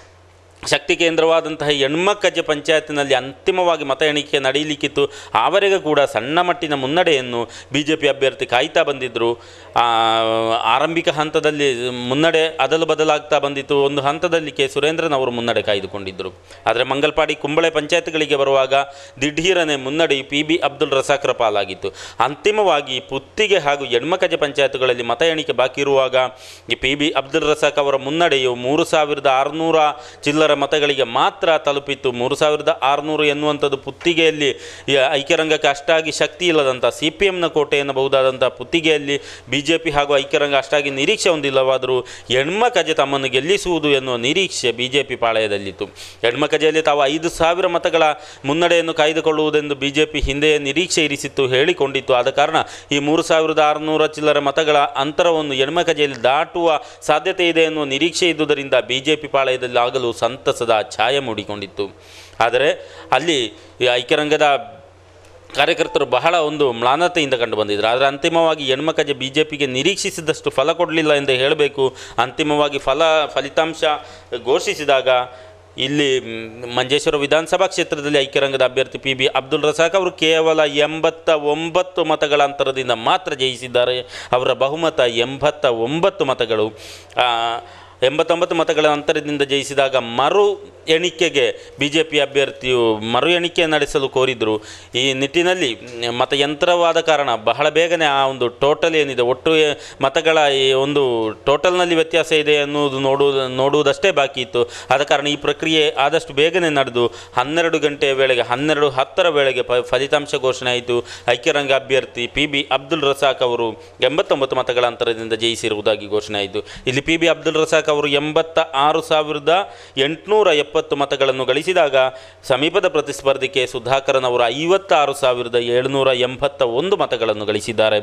ಶಕ್ತಿ ಕೇಂದ್ರವಾದಂತಹ ಹೆಣ್ಮಕ್ಕಜ್ಜೆ ಪಂಚಾಯತ್ನಲ್ಲಿ ಅಂತಿಮವಾಗಿ ಮತ ಎಣಿಕೆ ನಡೆಯಲಿಕ್ಕಿತ್ತು ಆವರೆಗೆ ಕೂಡ ಸಣ್ಣ ಮಟ್ಟಿನ ಮುನ್ನಡೆಯನ್ನು ಬಿ ಜೆ ಪಿ ಅಭ್ಯರ್ಥಿ ಕಾಯ್ತಾ ಬಂದಿದ್ದರು ಆ, ಆರಂಭಿಕ ಹಂತದಲ್ಲಿ ಮುನ್ನಡೆ ಅದಲು ಬದಲಾಗ್ತಾ ಬಂದಿತ್ತು ಒಂದು ಹಂತದಲ್ಲಿ ಕೆ ಸುರೇಂದ್ರನ್ ಅವರು ಮುನ್ನಡೆ ಕಾಯ್ದುಕೊಂಡಿದ್ದರು ಆದರೆ ಮಂಗಲ್ಪಾಡಿ ಕುಂಬಳೆ ಪಂಚಾಯತ್ಗಳಿಗೆ ಬರುವಾಗ ದಿಢೀರನೆ ಮುನ್ನಡೆ ಪಿ ಬಿ ಅಬ್ದುಲ್ ರಸಾಕ್ರ ಪಾಲಾಗಿತ್ತು ಅಂತಿಮವಾಗಿ ಪುತ್ತಿಗೆ ಹಾಗೂ ಹೆಣ್ಮಕಜೆ ಪಂಚಾಯತ್ಗಳಲ್ಲಿ ಮತ ಎಣಿಕೆ ಬಾಕಿ ಇರುವಾಗ ಈ ಪಿ ಬಿ ಅಬ್ದುಲ್ ರಸಾಕ್ ಅವರ ಮುನ್ನಡೆಯು ಮೂರು ಸಾವಿರದ ಆರುನೂರ ಚಿಲ್ಲರ ಮತಗಳಿಗೆ ಮಾತ್ರ ತಲುಪಿತ್ತು ಮೂರು ಸಾವಿರದ ಆರುನೂರು ಎನ್ನುವಂಥದ್ದು ಪುತ್ತಿಗೆಯಲ್ಲಿ ಈ ಐಕ್ಯರಂಗಕ್ಕೆ ಅಷ್ಟಾಗಿ ಶಕ್ತಿ ಇಲ್ಲದಂಥ ಸಿ ಪಿ ಎಮ್ನ ಕೋಟೆ ಎನ್ನಬಹುದಾದಂಥ ಪುತ್ತಿಗೆಯಲ್ಲಿ ಬಿ ಜೆ ಪಿ ಹಾಗೂ ಐಕ್ಯರಂಗ ಅಷ್ಟಾಗಿ ನಿರೀಕ್ಷೆ ಹೊಂದಿಲ್ಲವಾದರೂ ಹೆಣ್ಮಕಜೆ ತಮ್ಮನ್ನು ಗೆಲ್ಲಿಸುವುದು ಎನ್ನುವ ನಿರೀಕ್ಷೆ ಬಿ ಜೆ ಪಿ ಪಾಳಯದಲ್ಲಿತ್ತು ಹೆಣ್ಮಕಜೆಯಲ್ಲಿ ತಾವು ಐದು ಸಾವಿರ ಮತಗಳ ಮುನ್ನಡೆಯನ್ನು ಕಾಯ್ದುಕೊಳ್ಳುವುದೆಂದು ಬಿ ಜೆ ಪಿ ಹಿಂದೆಯೇ ನಿರೀಕ್ಷೆ ಇರಿಸಿತ್ತು ಹೇಳಿಕೊಂಡಿತ್ತು ಆದ ಕಾರಣ ಈ ಮೂರು ಸಾವಿರದ ಆರುನೂರ ಚಿಲ್ಲರೆ ಮತಗಳ ಅಂತರವನ್ನು ಹೆಣ್ಮಕಜೆಯಲ್ಲಿ ದಾಟುವ ಸಾಧ್ಯತೆ ಇದೆ ಎನ್ನುವ ನಿರೀಕ್ಷೆ ಇದ್ದುದರಿಂದ ಬಿ ಜೆ ಪಿ ಪಾಳಯದಲ್ಲಿ ಆಗಲು ಸಂತಸದ ಛಾಯೆ ಮೂಡಿಕೊಂಡಿತ್ತು ಆದರೆ ಅಲ್ಲಿ ಈ ಐಕ್ಯರಂಗದ ಕಾರ್ಯಕರ್ತರು ಬಹಳ ಒಂದು ಮ್ಲಾನತೆಯಿಂದ ಕಂಡು ಬಂದಿದ್ದರು ಆದರೆ ಅಂತಿಮವಾಗಿ ಹೆಣ್ಮಕಜೆ ಬಿ ಜೆ ಪಿಗೆ ನಿರೀಕ್ಷಿಸಿದಷ್ಟು ಫಲ ಕೊಡಲಿಲ್ಲ ಎಂದು ಹೇಳಬೇಕು ಅಂತಿಮವಾಗಿ ಫಲ ಫಲಿತಾಂಶ ಘೋಷಿಸಿದಾಗ ಇಲ್ಲಿ ಮ್, ಮಂಜೇಶ್ವರ ವಿಧಾನಸಭಾ ಕ್ಷೇತ್ರದಲ್ಲಿ ಐಕ್ಯರಂಗದ ಅಭ್ಯರ್ಥಿ ಪಿ ಬಿ ಅಬ್ದುಲ್ ರಸಾಕ್ ಅವರು ಕೇವಲ ಎಂಬತ್ತ ಒಂಬತ್ತು ಮತಗಳ ಅಂತರದಿಂದ ಮಾತ್ರ ಜಯಿಸಿದ್ದಾರೆ ಅವರ ಬಹುಮತ ಎಂಬತ್ತ ಒಂಬತ್ತು ಮತಗಳು ಆ, ಎಂಬತ್ತೊಂಬತ್ತು ಮತಗಳ ಅಂತರದಿಂದ ಜಯಿಸಿದಾಗ ಮರು ಎಣಿಕೆಗೆ ಬಿ ಜೆ ಪಿ ಅಭ್ಯರ್ಥಿಯು ಮರು ಎಣಿಕೆ ನಡೆಸಲು ಕೋರಿದರು ಈ ನಿಟ್ಟಿನಲ್ಲಿ ಮ್, ಮತಯಂತ್ರವಾದ ಕಾರಣ ಬಹಳ ಬೇಗನೆ ಆ ಒಂದು ಟೋಟಲ್ ಏನಿದೆ ಒಟ್ಟು ಎ- ಮತಗಳ ಈ ಒಂದು ಟೋಟಲ್ನಲ್ಲಿ ವ್ಯತ್ಯಾಸ ಇದೆ ಎನ್ನುವುದು ನೋಡುವುದು ನೋಡುವುದಷ್ಟೇ ಬಾಕಿ ಇತ್ತು ಆದ ಕಾರಣ ಈ ಪ್ರಕ್ರಿಯೆ ಆದಷ್ಟು ಬೇಗನೆ ನಡೆದು ಹನ್ನೆರಡು ಗಂಟೆಯ ವೇಳೆಗೆ ಹನ್ನೆರಡು ಹತ್ತರ ವೇಳೆಗೆ ಪ ಫಲಿತಾಂಶ ಘೋಷಣೆ ಆಯಿತು ಐಕ್ಯರಂಗ ಅಭ್ಯರ್ಥಿ ಪಿ ಬಿ ಅಬ್ದುಲ್ ರಸಾಕ್ ಅವರು ಎಂಬತ್ತೊಂಬತ್ತು ಮತಗಳ ಅಂತರದಿಂದ ಜಯಿಸಿರುವುದಾಗಿ ಘೋಷಣೆ ಆಯಿತು ಇಲ್ಲಿ ಪಿ ಬಿ ಅಬ್ದುಲ್ ರಸಾಕ್ ಅವರು ಎಂಬತ್ತ ಆರು ಸಾವಿರದ ಎಂಟುನೂರ ಎಪ್ಪತ್ತು ಮತಗಳನ್ನು ಗಳಿಸಿದಾಗ ಸಮೀಪದ ಪ್ರತಿಸ್ಪರ್ಧಿ ಕೆ ಸುಧಾಕರನ್ ಅವರು ಐವತ್ತಾರು ಸಾವಿರದ ಏಳುನೂರ ಎಂಬತ್ತ ಒಂದು ಮತಗಳನ್ನು ಗಳಿಸಿದ್ದಾರೆ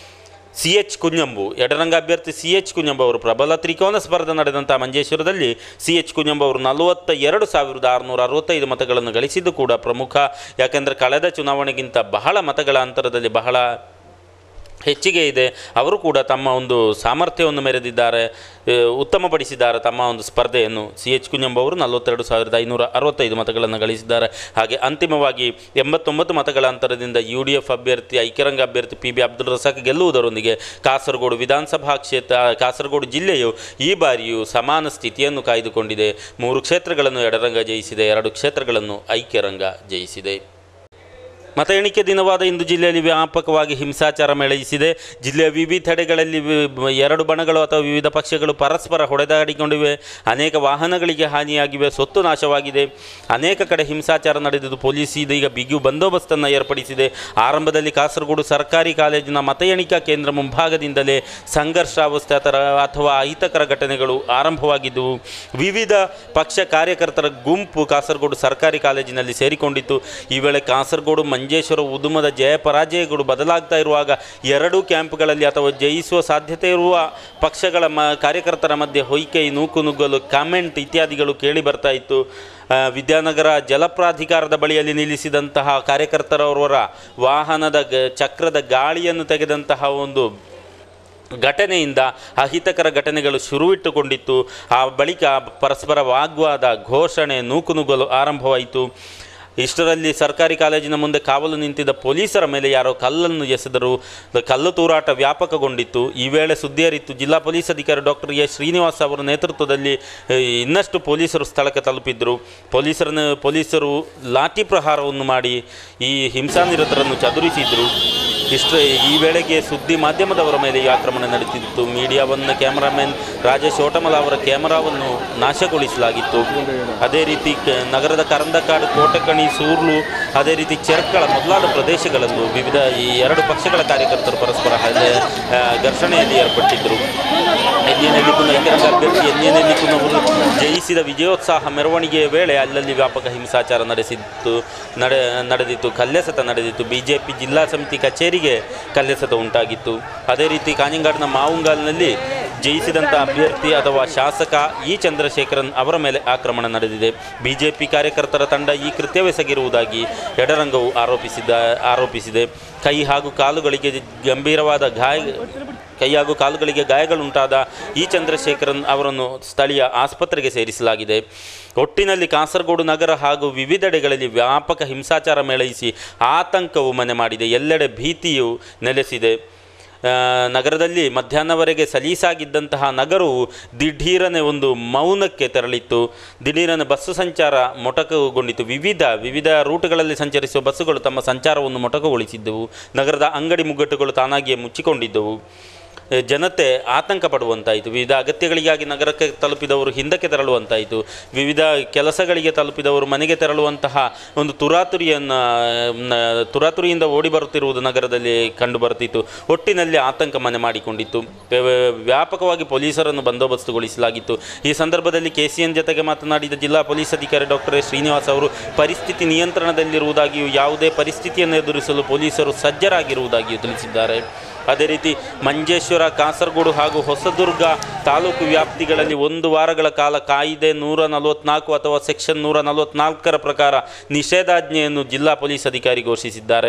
ಸಿ ಎಚ್ ಕುഞ്ഞಂಬು ಎಡರಂಗ ಅಭ್ಯರ್ಥಿ ಸಿ ಎಚ್ ಕುഞ്ഞಂಬು ಅವರು ಪ್ರಬಲ ತ್ರಿಕೋನ ಸ್ಪರ್ಧೆ ನಡೆದಂಥ ಮಂಜೇಶ್ವರದಲ್ಲಿ ಸಿ ಎಚ್ ಕುഞ്ഞಂಬು ಅವರು ನಲವತ್ತ ಎರಡು ಸಾವಿರದ ಆರುನೂರ ಅರವತ್ತೈದು ಮತಗಳನ್ನು ಗಳಿಸಿದ್ದು ಕೂಡ ಪ್ರಮುಖ ಯಾಕೆಂದರೆ ಕಳೆದ ಚುನಾವಣೆಗಿಂತ ಬಹಳ ಮತಗಳ ಅಂತರದಲ್ಲಿ ಬಹಳ ಹೆಚ್ಚಿಗೆ ಇದೆ ಅವರು ಕೂಡ ತಮ್ಮ ಒಂದು ಸಾಮರ್ಥ್ಯವನ್ನು ಮೆರೆದಿದ್ದಾರೆ ಆ, ಉತ್ತಮಪಡಿಸಿದ್ದಾರೆ ತಮ್ಮ ಒಂದು ಸ್ಪರ್ಧೆಯನ್ನು ಸಿ ಎಚ್ ಕುഞ്ഞಂಬು ಅವರು ನಲವತ್ತೆರಡು ಸಾವಿರದ ಐನೂರ ಅರವತ್ತೈದು ಮತಗಳನ್ನು ಗಳಿಸಿದ್ದಾರೆ ಹಾಗೆ ಅಂತಿಮವಾಗಿ ಎಂಬತ್ತೊಂಬತ್ತು ಮತಗಳ ಅಂತರದಿಂದ ಯು ಡಿ ಎಫ್ ಅಭ್ಯರ್ಥಿ ಐಕ್ಯರಂಗ ಅಭ್ಯರ್ಥಿ ಪಿ ಬಿ ಅಬ್ದುಲ್ ರಸಾಕ್ ಗೆಲ್ಲುವುದರೊಂದಿಗೆ ಕಾಸರಗೋಡು ವಿಧಾನಸಭಾ ಕ್ಷೇತ್ರ ಕಾಸರಗೋಡು ಜಿಲ್ಲೆಯು ಈ ಬಾರಿಯೂ ಸಮಾನ ಸ್ಥಿತಿಯನ್ನು ಕಾಯ್ದುಕೊಂಡಿದೆ ಮೂರು ಕ್ಷೇತ್ರಗಳನ್ನು ಎಡರಂಗ ಜಯಿಸಿದೆ ಎರಡು ಕ್ಷೇತ್ರಗಳನ್ನು ಐಕ್ಯರಂಗ ಜಯಿಸಿದೆ ಮತ ಎಣಿಕೆ ದಿನವಾದ ಇಂದು ಜಿಲ್ಲೆಯಲ್ಲಿ ವ್ಯಾಪಕವಾಗಿ ಹಿಂಸಾಚಾರ ಮೇಳೈಸಿದೆ ಜಿಲ್ಲೆಯ ವಿವಿಧೆಡೆಗಳಲ್ಲಿ ವಿ- ಎರಡು ಬಣಗಳು ಅಥವಾ ವಿವಿಧ ಪಕ್ಷಗಳು ಪರಸ್ಪರ ಹೊಡೆದಾಡಿಕೊಂಡಿವೆ ಅನೇಕ ವಾಹನಗಳಿಗೆ ಹಾನಿಯಾಗಿವೆ ಸೊತ್ತು ನಾಶವಾಗಿದೆ ಅನೇಕ ಕಡೆ ಹಿಂಸಾಚಾರ ನಡೆದಿದ್ದು ಪೊಲೀಸ್ ಇದೀಗ ಬಿಗಿ ಬಂದೋಬಸ್ತನ್ನು ಏರ್ಪಡಿಸಿದೆ ಆರಂಭದಲ್ಲಿ ಕಾಸರಗೋಡು ಸರ್ಕಾರಿ ಕಾಲೇಜಿನ ಮತ ಎಣಿಕಾ ಕೇಂದ್ರ ಮುಂಭಾಗದಿಂದಲೇ ಸಂಘರ್ಷಾವಸ್ಥೆ ಅಥವಾ ಅಥವಾ ಅಹಿತಕರ ಘಟನೆಗಳು ಆರಂಭವಾಗಿದ್ದವು ವಿವಿಧ ಪಕ್ಷ ಕಾರ್ಯಕರ್ತರ ಗುಂಪು ಕಾಸರಗೋಡು ಸರ್ಕಾರಿ ಕಾಲೇಜಿನಲ್ಲಿ ಸೇರಿಕೊಂಡಿತ್ತು ಈ ವೇಳೆ ಕಾಸರಗೋಡು ಮಂಜೇಶ್ವರ ಉದುಮದ ಜಯ ಪರಾಜಯಗಳು ಬದಲಾಗ್ತಾ ಇರುವಾಗ ಎರಡೂ ಕ್ಯಾಂಪ್ಗಳಲ್ಲಿ ಅಥವಾ ಜಯಿಸುವ ಸಾಧ್ಯತೆ ಇರುವ ಪಕ್ಷಗಳ ಮ ಕಾರ್ಯಕರ್ತರ ಮಧ್ಯೆ ಹೊಯ್ಕೆ ನೂಕುನುಗ್ಗಲು ಕಾಮೆಂಟ್ ಇತ್ಯಾದಿಗಳು ಕೇಳಿ ಬರ್ತಾ ಇತ್ತು ಆ, ವಿದ್ಯಾನಗರ ಜಲಪ್ರಾಧಿಕಾರದ ಬಳಿಯಲ್ಲಿ ನಿಲ್ಲಿಸಿದಂತಹ ಕಾರ್ಯಕರ್ತರವರ ವಾಹನದ ಗ ಚಕ್ರದ ಗಾಳಿಯನ್ನು ತೆಗೆದಂತಹ ಒಂದು ಘಟನೆಯಿಂದ ಅಹಿತಕರ ಘಟನೆಗಳು ಶುರುವಿಟ್ಟುಕೊಂಡಿತ್ತು ಆ ಬಳಿಕ ಪರಸ್ಪರ ವಾಗ್ವಾದ ಘೋಷಣೆ ನೂಕುನುಗ್ಗಲು ಆರಂಭವಾಯಿತು ಇಷ್ಟರಲ್ಲಿ ಸರ್ಕಾರಿ ಕಾಲೇಜಿನ ಮುಂದೆ ಕಾವಲು ನಿಂತಿದ್ದ ಪೊಲೀಸರ ಮೇಲೆ ಯಾರೋ ಕಲ್ಲನ್ನು ಎಸೆದರು ಕಲ್ಲು ತೂರಾಟ ವ್ಯಾಪಕಗೊಂಡಿತ್ತು ಈ ವೇಳೆ ಸುದ್ದಿ ಅರಿತು ಜಿಲ್ಲಾ ಪೊಲೀಸ್ ಅಧಿಕಾರಿ ಡಾಕ್ಟರ್ ಎ ಶ್ರೀನಿವಾಸ್ ಅವರ ನೇತೃತ್ವದಲ್ಲಿ ಆ, ಇನ್ನಷ್ಟು ಪೊಲೀಸರು ಸ್ಥಳಕ್ಕೆ ತಲುಪಿದ್ದರು ಪೊಲೀಸರನ್ನು ಪೊಲೀಸರು ಲಾಠಿ ಪ್ರಹಾರವನ್ನು ಮಾಡಿ ಈ ಹಿಂಸಾನಿರತರನ್ನು ಚದುರಿಸಿದರು ಇಷ್ಟು ಈ ವೇಳೆಗೆ ಸುದ್ದಿ ಮಾಧ್ಯಮದವರ ಮೇಲೆ ಈ ಆಕ್ರಮಣ ನಡೆದಿತ್ತು ಮೀಡಿಯಾವನ್ನು ಕ್ಯಾಮರಾಮನ್ ರಾಜೇಶ್ ಓಟಮಲ ಅವರ ಕ್ಯಾಮರಾವನ್ನು ನಾಶಗೊಳಿಸಲಾಗಿತ್ತು ಅದೇ ರೀತಿ ಕ- ನಗರದ ಕರಂದಕಾಡು ಕೋಟಕಣಿ ಸೂರ್ಲು ಅದೇ ರೀತಿ ಚೆರ್ಕಳ ಮೊದಲಾದ ಪ್ರದೇಶಗಳಲ್ಲೂ ವಿವಿಧ ಈ ಎರಡು ಪಕ್ಷಗಳ ಕಾರ್ಯಕರ್ತರು ಪರಸ್ಪರ ಹಲ್ಲೆ ಆ, ಘರ್ಷಣೆಯಲ್ಲಿ ಏರ್ಪಟ್ಟಿದ್ದರು ಎನ್ನೇನೆಲ್ಲಿಕುನ ಐಕ್ಯರಂಗ ಅಭ್ಯರ್ಥಿ ಎನ್ನೇನೆಲ್ಲಿಕುನವರು ಜಯಿಸಿದ ವಿಜಯೋತ್ಸಾಹ ಮೆರವಣಿಗೆಯ ವೇಳೆ ಅಲ್ಲಲ್ಲಿ ವ್ಯಾಪಕ ಹಿಂಸಾಚಾರ ನಡೆಸಿತ್ತು ನಡೆ ನಡೆದಿತ್ತು ಕಲ್ಲೆಸೆತ ನಡೆದಿತ್ತು ಬಿಜೆಪಿ ಜಿಲ್ಲಾ ಸಮಿತಿ ಕಚೇರಿಗೆ ಕಲ್ಲೆಸೆತ ಉಂಟಾಗಿತ್ತು ಅದೇ ರೀತಿ ಕಾಂಜಂಗಾಡಿನ ಮಾವುಂಗಾಲ್ನಲ್ಲಿ ಜಯಿಸಿದಂಥ ಅಭ್ಯರ್ಥಿ ಅಥವಾ ಶಾಸಕ ಇ ಚಂದ್ರಶೇಖರನ್ ಅವರ ಮೇಲೆ ಆಕ್ರಮಣ ನಡೆದಿದೆ ಬಿಜೆಪಿ ಕಾರ್ಯಕರ್ತರ ತಂಡ ಈ ಕೃತ್ಯವೆಸಗಿರುವುದಾಗಿ ಎಡರಂಗವು ಆರೋಪಿಸಿದ್ದ ಆರೋಪಿಸಿದೆ ಕೈ ಹಾಗೂ ಕಾಲುಗಳಿಗೆ ಗಂಭೀರವಾದ ಗಾಯ ಕೈ ಹಾಗೂ ಕಾಲುಗಳಿಗೆ ಗಾಯಗಳುಂಟಾದ ಈ ಚಂದ್ರಶೇಖರನ್ ಅವರನ್ನು ಸ್ಥಳೀಯ ಆಸ್ಪತ್ರೆಗೆ ಸೇರಿಸಲಾಗಿದೆ ಒಟ್ಟಿನಲ್ಲಿ ಕಾಸರಗೋಡು ನಗರ ಹಾಗೂ ವಿವಿಧೆಡೆಗಳಲ್ಲಿ ವ್ಯಾಪಕ ಹಿಂಸಾಚಾರ ಮೇಳೈಸಿ ಆತಂಕವು ಮನೆ ಮಾಡಿದೆ ಎಲ್ಲೆಡೆ ಭೀತಿಯು ನೆಲೆಸಿದೆ ಆ, ನಗರದಲ್ಲಿ ಮಧ್ಯಾಹ್ನವರೆಗೆ ಸಲೀಸಾಗಿದ್ದಂತಹ ನಗರವು ದಿಢೀರನೆ ಒಂದು ಮೌನಕ್ಕೆ ತೆರಳಿತ್ತು ದಿಢೀರನೆ ಬಸ್ಸು ಸಂಚಾರ ಮೊಟಕುಗೊಂಡಿತು ವಿವಿಧ ವಿವಿಧ ರೂಟ್ಗಳಲ್ಲಿ ಸಂಚರಿಸುವ ಬಸ್ಸುಗಳು ತಮ್ಮ ಸಂಚಾರವನ್ನು ಮೊಟಕುಗೊಳಿಸಿದ್ದವು ನಗರದ ಅಂಗಡಿ ಮುಗ್ಗಟ್ಟುಗಳು ತಾನಾಗಿಯೇ ಮುಚ್ಚಿಕೊಂಡಿದ್ದವು ಆ, ಜನತೆ ಆತಂಕ ಪಡುವಂತಾಯಿತು ವಿವಿಧ ಅಗತ್ಯಗಳಿಗಾಗಿ ನಗರಕ್ಕೆ ತಲುಪಿದವರು ಹಿಂದಕ್ಕೆ ತೆರಳುವಂತಾಯಿತು ವಿವಿಧ ಕೆಲಸಗಳಿಗೆ ತಲುಪಿದವರು ಮನೆಗೆ ತೆರಳುವಂತಹ ಒಂದು ತುರಾತುರಿಯನ್ನು ನ- ತುರಾತುರಿಯಿಂದ ಓಡಿ ಬರುತ್ತಿರುವುದು ನಗರದಲ್ಲಿ ಕಂಡು ಬರ್ತಿತ್ತು ಒಟ್ಟಿನಲ್ಲಿ ಆತಂಕ ಮನೆ ಮಾಡಿಕೊಂಡಿತ್ತು ವ್ಯ- ವ್ಯಾಪಕವಾಗಿ ಪೊಲೀಸರನ್ನು ಬಂದೋಬಸ್ತುಗೊಳಿಸಲಾಗಿತ್ತು ಈ ಸಂದರ್ಭದಲ್ಲಿ ಕೆ ಸಿ ಎನ್ ಜೊತೆಗೆ ಮಾತನಾಡಿದ ಜಿಲ್ಲಾ ಪೊಲೀಸ್ ಅಧಿಕಾರಿ ಡಾಕ್ಟರ್ ಎಸ್ ಶ್ರೀನಿವಾಸ್ ಅವರು ಪರಿಸ್ಥಿತಿ ನಿಯಂತ್ರಣದಲ್ಲಿರುವುದಾಗಿಯೂ ಯಾವುದೇ ಪರಿಸ್ಥಿತಿಯನ್ನು ಎದುರಿಸಲು ಪೊಲೀಸರು ಸಜ್ಜರಾಗಿರುವುದಾಗಿಯೂ ತಿಳಿಸಿದ್ದಾರೆ ಅದೇ ರೀತಿ ಮಂಜೇಶ್ವರ ಕಾಸರಗೋಡು ಹಾಗೂ ಹೊಸದುರ್ಗ ತಾಲೂಕು ವ್ಯಾಪ್ತಿಗಳಲ್ಲಿ ಒಂದು ವಾರಗಳ ಕಾಲ ಕಾಯಿದೆ ನೂರ ನಲವತ್ನಾಲ್ಕು ಅಥವಾ ಸೆಕ್ಷನ್ ನೂರ ನಲವತ್ನಾಲ್ಕರ ಪ್ರಕಾರ ನಿಷೇಧಾಜ್ಞೆಯನ್ನು ಜಿಲ್ಲಾ ಪೊಲೀಸ್ ಅಧಿಕಾರಿ ಘೋಷಿಸಿದ್ದಾರೆ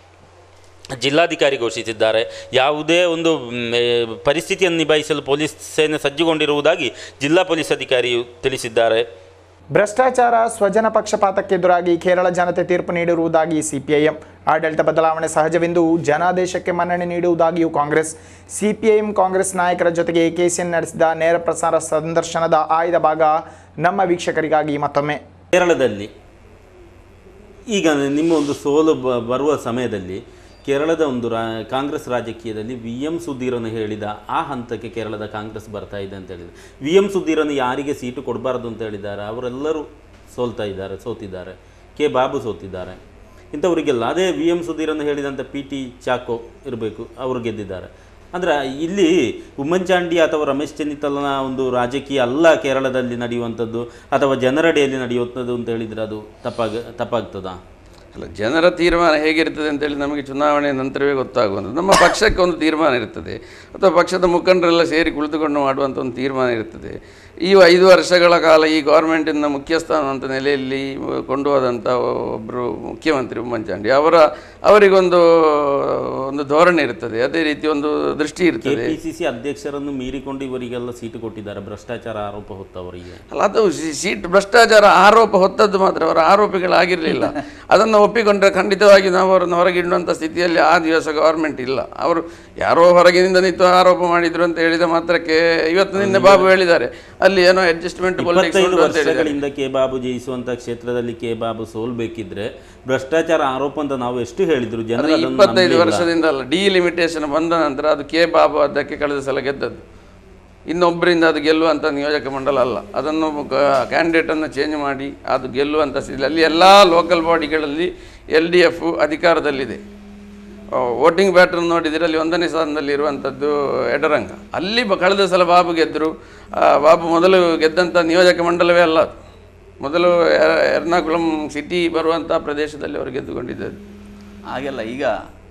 ಜಿಲ್ಲಾಧಿಕಾರಿ ಘೋಷಿಸಿದ್ದಾರೆ ಯಾವುದೇ ಒಂದು ಮ್, ಏ, ಪರಿಸ್ಥಿತಿಯನ್ನು ನಿಭಾಯಿಸಲು ಪೊಲೀಸ್ ಸೇನೆ ಸಜ್ಜುಗೊಂಡಿರುವುದಾಗಿ ಜಿಲ್ಲಾ ಪೊಲೀಸ್ ಅಧಿಕಾರಿಯು ತಿಳಿಸಿದ್ದಾರೆ ಭ್ರಷ್ಟಾಚಾರ ಸ್ವಜನ ಪಕ್ಷಪಾತಕ್ಕೆ ಎದುರಾಗಿ ಕೇರಳ ಜನತೆ ತೀರ್ಪು ನೀಡಿರುವುದಾಗಿ ಸಿಪಿಐಎಂ ಆಡಳಿತ ಬದಲಾವಣೆ ಸಹಜವೆಂದು ಜನಾದೇಶಕ್ಕೆ ಮನ್ನಣೆ ನೀಡುವುದಾಗಿಯೂ ಕಾಂಗ್ರೆಸ್ ಸಿಪಿಐಎಂ ಕಾಂಗ್ರೆಸ್ ನಾಯಕರ ಜೊತೆಗೆ ಕೆಸಿಎನ್ ನಡೆಸಿದ ನೇರ ಪ್ರಸಾರ ಸಂದರ್ಶನದ ಆಯ್ದ ಭಾಗ ನಮ್ಮ ವೀಕ್ಷಕರಿಗಾಗಿ ಮತ್ತೊಮ್ಮೆ ಕೇರಳದಲ್ಲಿ ಈಗ ನಿಮ್ಮ ಒಂದು ಸೋಲು ಬ- ಬರುವ ಸಮಯದಲ್ಲಿ ಕೇರಳದ ಒಂದು ರಾ ಕಾಂಗ್ರೆಸ್ ರಾಜಕೀಯದಲ್ಲಿ ವಿ ಎಂ ಸುಧೀರನು ಹೇಳಿದ ಆ ಹಂತಕ್ಕೆ ಕೇರಳದ ಕಾಂಗ್ರೆಸ್ ಬರ್ತಾ ಇದೆ ಅಂತ ಹೇಳಿದ್ರು ವಿ ಎಂ ಸುಧೀರನು ಯಾರಿಗೆ ಸೀಟು ಕೊಡಬಾರ್ದು ಅಂತ ಹೇಳಿದ್ದಾರೆ ಅವರೆಲ್ಲರೂ ಸೋಲ್ತಾ ಇದ್ದಾರೆ ಸೋತಿದ್ದಾರೆ ಕೆ ಬಾಬು ಸೋತಿದ್ದಾರೆ ಇಂಥವರಿಗೆಲ್ಲ ಅದೇ ವಿ ಎಂ ಸುಧೀರನ್ನು ಹೇಳಿದಂಥ ಪಿ ಟಿ ಚಾಕೋ ಇರಬೇಕು ಅವರು ಗೆದ್ದಿದ್ದಾರೆ ಅಂದರೆ ಇಲ್ಲಿ ಉಮ್ಮನ್ಚಾಂಡಿ ಅಥವಾ ರಮೇಶ್ ಚೆನ್ನಿತ್ತಲನ ಒಂದು ರಾಜಕೀಯ ಅಲ್ಲ ಕೇರಳದಲ್ಲಿ ನಡೆಯುವಂಥದ್ದು ಅಥವಾ ಜನರಡಿಯಲ್ಲಿ ನಡೆಯುವಂಥದ್ದು ಅಂತ ಹೇಳಿದರೆ ಅದು ತಪ್ಪಾಗ ತಪ್ಪಾಗ್ತದಾ ಅಲ್ಲ ಜನರ ತೀರ್ಮಾನ ಹೇಗಿರ್ತದೆ ಅಂತೇಳಿ ನಮಗೆ ಚುನಾವಣೆ ನಂತರವೇ ಗೊತ್ತಾಗುವಂಥದ್ದು ನಮ್ಮ ಪಕ್ಷಕ್ಕೆ ಒಂದು ತೀರ್ಮಾನ ಇರ್ತದೆ ಅಥವಾ ಪಕ್ಷದ ಮುಖಂಡರೆಲ್ಲ ಸೇರಿ ಕುಳಿತುಕೊಂಡು ಮಾಡುವಂಥ ಒಂದು ತೀರ್ಮಾನ ಇರ್ತದೆ ಈ ಐದು ವರ್ಷಗಳ ಕಾಲ ಈ ಗೌರ್ಮೆಂಟಿನ ಮುಖ್ಯಸ್ಥ ಅನ್ನುವಂಥ ನೆಲೆಯಲ್ಲಿ ಕೊಂಡು ಹೋದಂಥ ಒಬ್ಬರು ಮುಖ್ಯಮಂತ್ರಿ ಉಮ್ಮನ್ಚಾಂಡಿ ಅವರ ಅವರಿಗೊಂದು ಒಂದು ಧೋರಣೆ ಇರ್ತದೆ ಅದೇ ರೀತಿ ಒಂದು ದೃಷ್ಟಿ ಕೆ ಇರ್ತದೆ ಪಿ ಸಿ ಸಿ ಅಧ್ಯಕ್ಷರನ್ನು ಮೀರಿಕೊಂಡು ಇವರಿಗೆಲ್ಲ ಸೀಟು ಕೊಟ್ಟಿದ್ದಾರೆ ಭ್ರಷ್ಟಾಚಾರ ಆರೋಪ ಹೊತ್ತವರಿಗೆ ಅಲ್ಲ ಅದು ಸಿ- ಸೀಟ್ ಭ್ರಷ್ಟಾಚಾರ ಆರೋಪ ಹೊತ್ತದ್ದು ಮಾತ್ರ ಅವರ ಆರೋಪಿಗಳಾಗಿರಲಿಲ್ಲ ಅದನ್ನು ಒಪ್ಪಿಕೊಂಡ್ರೆ ಖಂಡಿತವಾಗಿ ನಾವು ಅವರನ್ನು ಹೊರಗಿಡುವಂಥ ಸ್ಥಿತಿಯಲ್ಲಿ ಆ ದಿವಸ ಗವರ್ಮೆಂಟ್ ಇಲ್ಲ ಅವರು ಯಾರೋ ಹೊರಗಿನಿಂದ ನಿಂತು ಆರೋಪ ಮಾಡಿದ್ರು ಅಂತ ಹೇಳಿದ ಮಾತ್ರಕ್ಕೆ ಇವತ್ತು ನಿನ್ನೆ ಬಾಬು ಹೇಳಿದ್ದಾರೆ ಅಲ್ಲಿ ಏನೋ ಅಡ್ಜಸ್ಟ್ಮೆಂಟ್ ಪೊಲಿಟಿಕ್ಸ್ ಇಪ್ಪತ್ತೈದು ಉಂಟು ಅಂತ ಹೇಳಿದ್ದಾರೆ ವರ್ಷಗಳಿಂದ ಕೆ ಬಾಬು ಜಯಿಸುವಂತ ಕ್ಷೇತ್ರದಲ್ಲಿ ಕೆ ಬಾಬು ಸೋಲ್ಬೇಕಿದ್ರೆ ಭ್ರಷ್ಟಾಚಾರ ಆರೋಪ ಅಂತ ನಾವು ಎಷ್ಟು ಹೇಳಿದ್ರು ಜನರು ಅದು ಅದನ್ನು ಇಪ್ಪತ್ತೈದು ನಂಬ್ಲಿಲ್ಲ. ವರ್ಷದಿಂದ ಅಲ್ಲ ಡಿಲಿಮಿಟೇಷನ್ ಬಂದ ನಂತರ ಅದು ಕೆ ಬಾಬು ಅದಕ್ಕೆ ಕಳೆದ ಸಲ ಗೆದ್ದದ್ದು ಇನ್ನೊಬ್ಬರಿಂದ ಅದು ಗೆಲ್ಲುವಂಥ ನಿಯೋಜಕ ಮಂಡಲ ಅಲ್ಲ ಅದನ್ನು ಕ್ಯಾಂಡಿಡೇಟನ್ನು ಚೇಂಜ್ ಮಾಡಿ ಅದು ಗೆಲ್ಲುವಂಥ ಸ್ಥಿತಿ ಅಲ್ಲಿ ಎಲ್ಲ ಲೋಕಲ್ ಬಾಡಿಗಳಲ್ಲಿ ಎಲ್ ಡಿ ಎಫ್ ಅಧಿಕಾರದಲ್ಲಿದೆ ವೋಟಿಂಗ್ ಪ್ಯಾಟರ್ನ್ ನೋಡಿದರೆ ಅಲ್ಲಿ ಒಂದನೇ ಸ್ಥಾನದಲ್ಲಿ ಇರುವಂಥದ್ದು ಎಡರಂಗ ಅಲ್ಲಿ ಬ- ಕಳೆದ ಸಲ ಬಾಬು ಗೆದ್ದರು ಆ, ಬಾಬು ಮೊದಲು ಗೆದ್ದಂಥ ನಿಯೋಜಕ ಮಂಡಲವೇ ಅಲ್ಲ ಅದು ಮೊದಲು ಎ- ಎರ್ನಾಕುಳಂ ಸಿಟಿ ಬರುವಂಥ ಪ್ರದೇಶದಲ್ಲಿ ಅವರು ಗೆದ್ದುಕೊಂಡಿದ್ದಾರೆ ಹಾಗೆಲ್ಲ ಈಗ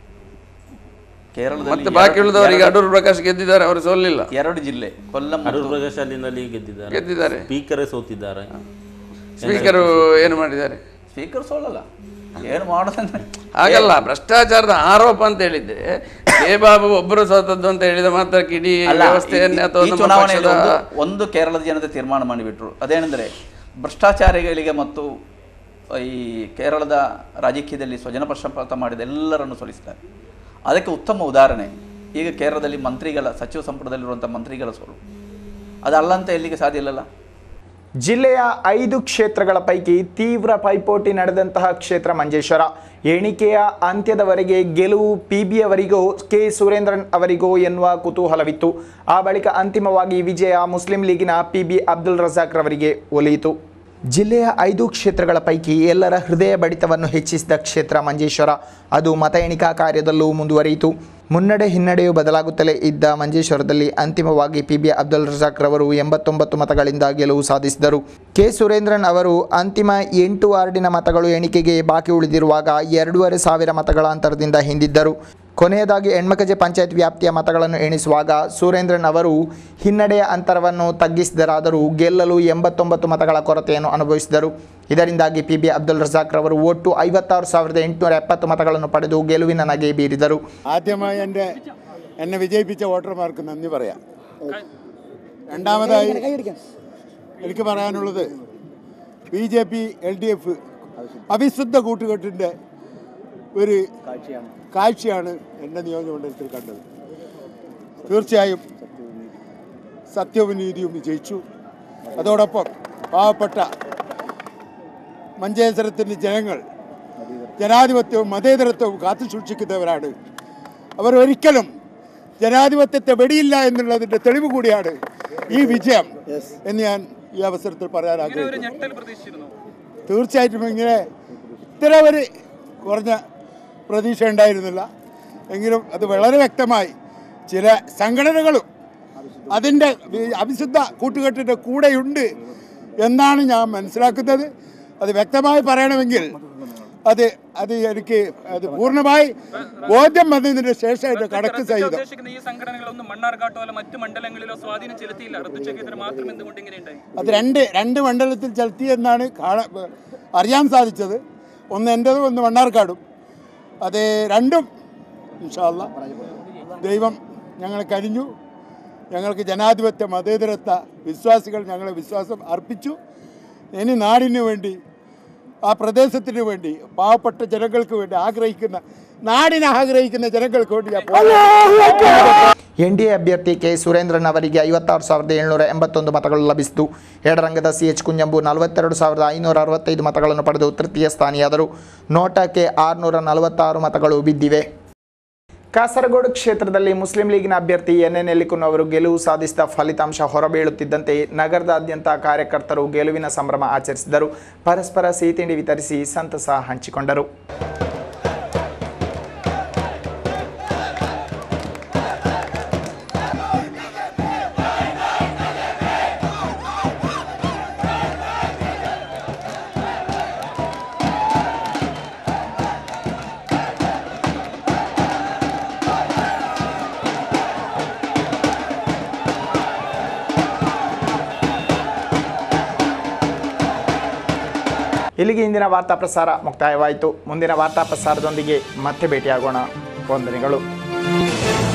ಕೇರಳದಲ್ಲಿ ಮತ್ತೆ ಬಾಕಿ ಎರಡು- ಉಳಿದವರಿಗೆ ಅಡೂರು ಪ್ರಕಾಶ್ ಗೆದ್ದಿದ್ದಾರೆ ಅವರು ಸೋಲಿಲ್ಲ ಎರಡು ಜಿಲ್ಲೆ ಕೊಲ್ಲಂ ಮತ್ತು ಅರೂರ್ ಪ್ರಕಾಶ್ ಅಲ್ಲಿಂದಲೇ ಗೆದ್ದಿದ್ದಾರೆ ಗೆದ್ದಿದ್ದಾರೆ ಸ್ಪೀಕರೇ ಸೋತಿದ್ದಾರೆ ಸ್ಪೀಕರು ಏನು ಮಾಡಿದ್ದಾರೆ ಸ್ಪೀಕರ್ ಸೋಲಲ್ಲ ಏನು ಮಾಡೋದಂದ್ರೆ ಹಾಗಲ್ಲ ಭ್ರಷ್ಟಾಚಾರದ ಆರೋಪ ಅಂತ ಹೇಳಿದ್ರೆ ಕೆ ಬಾಬು ಒಬ್ಬರು ಸೋತದ್ದು ಅಂತ ಹೇಳಿದ ಮಾತ್ರಕ್ಕೆ ಇಡೀ ಅಲ್ಲ, ವ್ಯವಸ್ಥೆಯನ್ನೇ ಈ- ಅಥವಾ ಈ ನಮ್ಮ ಚುನಾವಣೆಯಲ್ಲಿ ಪಕ್ಷದ ಒಂದು ಒಂದು ಕೇರಳದ ಜನತೆ ತೀರ್ಮಾನ ಮಾಡಿಬಿಟ್ರು ಅದೇನೆಂದರೆ ಭ್ರಷ್ಟಾಚಾರಿಗಳಿಗೆ ಮತ್ತು ಈ ಕೇರಳದ ರಾಜಕೀಯದಲ್ಲಿ ಸ್ವಜನ ಪಕ್ಷಪಾತ ಮಾಡಿದ ಎಲ್ಲರನ್ನು ಸೋಲಿಸ್ತಾರೆ ಅದಕ್ಕೆ ಉತ್ತಮ ಉದಾಹರಣೆ ಈಗ ಕೇರಳದಲ್ಲಿ ಮಂತ್ರಿಗಳ ಸಚಿವ ಸಂಪುಟದಲ್ಲಿರುವಂಥ ಮಂತ್ರಿಗಳ ಸೋಲು ಅದಲ್ಲ ಅಂತ ಎಲ್ಲಿಗೆ ಸಾಧ್ಯ ಇಲ್ಲಲ್ಲ ಜಿಲ್ಲೆಯ ಐದು ಕ್ಷೇತ್ರಗಳ ಪೈಕಿ ತೀವ್ರ ಪೈಪೋಟಿ ನಡೆದಂತಹ ಕ್ಷೇತ್ರ ಮಂಜೇಶ್ವರ ಎಣಿಕೆಯ ಅಂತ್ಯದವರೆಗೆ ಗೆಲುವು ಪಿಬಿಯವರಿಗೋ ಕೆ ಸುರೇಂದ್ರನ್ ಅವರಿಗೋ ಎನ್ನುವ ಕುತೂಹಲವಿತ್ತು ಆ ಬಳಿಕ ಅಂತಿಮವಾಗಿ ವಿಜಯ ಮುಸ್ಲಿಂ ಲೀಗಿನ ಪಿ ಬಿ ಅಬ್ದುಲ್ ರಜಾಕ್ ರವರಿಗೆ ಒಲಿಯಿತು ಜಿಲ್ಲೆಯ ಐದು ಕ್ಷೇತ್ರಗಳ ಪೈಕಿ ಎಲ್ಲರ ಹೃದಯ ಬಡಿತವನ್ನು ಹೆಚ್ಚಿಸಿದ ಕ್ಷೇತ್ರ ಮಂಜೇಶ್ವರ ಅದು ಮತ ಎಣಿಕಾ ಕಾರ್ಯದಲ್ಲೂ ಮುಂದುವರಿಯಿತು ಮುನ್ನಡೆ ಹಿನ್ನಡೆಯು ಬದಲಾಗುತ್ತಲೇ ಇದ್ದ ಮಂಜೇಶ್ವರದಲ್ಲಿ ಅಂತಿಮವಾಗಿ ಪಿ ಬಿ ಅಬ್ದುಲ್ ರಜಾಕ್ ರವರು ಎಂಬತ್ತೊಂಬತ್ತು ಮತಗಳಿಂದ ಗೆಲುವು ಸಾಧಿಸಿದರು ಕೆ ಸುರೇಂದ್ರನ್ ಅವರು ಅಂತಿಮ ಎಂಟು ವಾರ್ಡಿನ ಮತಗಳು ಎಣಿಕೆಗೆ ಬಾಕಿ ಉಳಿದಿರುವಾಗ ಎರಡೂವರೆ ಸಾವಿರ ಮತಗಳ ಅಂತರದಿಂದ ಹಿಂದಿದ್ದರು ಕೊನೆಯದಾಗಿ ಹೆಣ್ಮಕಜೆ ಪಂಚಾಯತ್ ವ್ಯಾಪ್ತಿಯ ಮತಗಳನ್ನು ಎಣಿಸುವಾಗ ಸುರೇಂದ್ರನ್ ಅವರು ಹಿನ್ನಡೆಯ ಅಂತರವನ್ನು ತಗ್ಗಿಸಿದರಾದರೂ ಗೆಲ್ಲಲು ಎಂಬತ್ತೊಂಬತ್ತು ಮತಗಳ ಕೊರತೆಯನ್ನು ಅನುಭವಿಸಿದರು ಇದರಿಂದಾಗಿ ಪಿ ಬಿ അബ്ദുൽ റസാഖ് ರವರು ಒಟ್ಟು ಐವತ್ತಾರು ಸಾವಿರದ ಎಂಟುನೂರ ಎಪ್ಪತ್ತು മതಗಳನ್ನು പಡೆದು ಗೆಲುವಿನ ನಗೆ ಬೀರಿದರು ആദ്യമായി എൻ്റെ എന്നെ വിജയിപ്പിച്ച വോട്ടർമാർക്ക് നന്ദി പറയാം രണ്ടാമതായി എനിക്ക് പറയാനുള്ളത് B J P L D F അവിശുദ്ധ കൂട്ടുകെട്ടിൻ്റെ ഒരു കാഴ്ചയാണ് എൻ്റെ നിയോജകമണ്ഡലത്തിൽ കണ്ടത് തീർച്ചയായും സത്യവും നീതിയും വിജയിച്ചു അതോടൊപ്പം പാവപ്പെട്ട മഞ്ചേശ്വരത്തിൻ്റെ ജനങ്ങൾ ജനാധിപത്യവും മതേതരത്വവും കാത്തു സൂക്ഷിക്കുന്നവരാണ് അവർ ഒരിക്കലും ജനാധിപത്യത്തെ വെടിയില്ല എന്നുള്ളതിൻ്റെ തെളിവ് കൂടിയാണ് ഈ വിജയം എന്ന് ഞാൻ ഈ അവസരത്തിൽ പറയാൻ ആഗ്രഹിക്കുന്നു തീർച്ചയായിട്ടും ഇങ്ങനെ ഇത്ര ഒരു കുറഞ്ഞ പ്രതീക്ഷ ഉണ്ടായിരുന്നില്ല എങ്കിലും അത് വളരെ വ്യക്തമായി ചില സംഘടനകളും അതിൻ്റെ വി- അവിശുദ്ധ കൂട്ടുകെട്ടിൻ്റെ കൂടെയുണ്ട് എന്നാണ് ഞാൻ മനസ്സിലാക്കുന്നത് അത് വ്യക്തമായി പറയണമെങ്കിൽ അത് അത് എനിക്ക് അത് പൂർണ്ണമായി ബോധ്യം വന്നതിന് ശേഷം എൻ്റെ കണക്ക് സഹിതം ഉദ്ദേശിക്കുന്ന ഈ സംഘടനകളൊന്നും മണ്ണാർക്കാട്ടോ അല്ല മറ്റു മണ്ഡലങ്ങളിലോ സ്വാധീനം ചെലുത്തിയില്ല ഋതുചക്രത്തിന് മാത്രം എന്തുകൊണ്ട് ഇങ്ങനെ ഉണ്ടായി അത് രണ്ട് രണ്ട് മണ്ഡലത്തിൽ ചെലുത്തി എന്നാണ് കാണാൻ അറിയാൻ സാധിച്ചത് ഒന്ന് എൻ്റെതും ഒന്ന് മണ്ണാർക്കാടും അത് രണ്ടും ഇൻഷാല്ല ദൈവം ഞങ്ങളെ കഴിഞ്ഞു ഞങ്ങൾക്ക് ജനാധിപത്യ മതേതരത്വ വിശ്വാസികൾ ഞങ്ങളെ വിശ്വാസം അർപ്പിച്ചു ഇനി നാടിന് വേണ്ടി ആ പ്രദേശത്തിന് വേണ്ടി പാവപ്പെട്ട ജനങ്ങൾക്ക് വേണ്ടി ആഗ്രഹിക്കുന്ന നാടിനെ ആഗ്രഹിക്കുന്ന ജനങ്ങൾക്ക് വേണ്ടി ഞാൻ പോരാടും. ಎನ್ ಡಿ ಎ ಅಭ್ಯರ್ಥಿ ಕೆ ಸುರೇಂದ್ರನ್ ಅವರಿಗೆ ಐವತ್ತಾರು ಸಾವಿರದ ಏಳ್ನೂರ ಎಂಬತ್ತೊಂದು ಮತಗಳು ಲಭಿಸಿತು ಎಡರಂಗದ ಸಿ ಎಚ್ ಕುಂಜಂಬು ನಲವತ್ತೆರಡು ಸಾವಿರದ ಐನೂರ ಅರವತ್ತೈದು ಮತಗಳನ್ನು ಪಡೆದು ತೃತೀಯ ಸ್ಥಾನಿಯಾದರು ನೋಟಕ್ಕೆ ಆರುನೂರ ನಲವತ್ತಾರು ಮತಗಳು ಬಿದ್ದಿವೆ ಕಾಸರಗೋಡು ಕ್ಷೇತ್ರದಲ್ಲಿ ಮುಸ್ಲಿಂ ಲೀಗಿನ ಅಭ್ಯರ್ಥಿ ಎನ್ ಎನ್ ಎಲ್ಲಿಕುನ್ ಅವರು ಗೆಲುವು ಸಾಧಿಸಿದ ಫಲಿತಾಂಶ ಹೊರಬೀಳುತ್ತಿದ್ದಂತೆ ನಗರದಾದ್ಯಂತ ಕಾರ್ಯಕರ್ತರು ಗೆಲುವಿನ ಸಂಭ್ರಮ ಆಚರಿಸಿದರು ಪರಸ್ಪರ ಸಿಹಿ ತಿಂಡಿ ವಿತರಿಸಿ ಸಂತಸ ಹಂಚಿಕೊಂಡರು ಇಲ್ಲಿಗೆ ಇಂದಿನ ವಾರ್ತಾ ಪ್ರಸಾರ ಮುಕ್ತಾಯವಾಯಿತು ಮುಂದಿನ ವಾರ್ತಾ ಪ್ರಸಾರದೊಂದಿಗೆ ಮತ್ತೆ ಭೇಟಿಯಾಗೋಣ ವಂದನೆಗಳು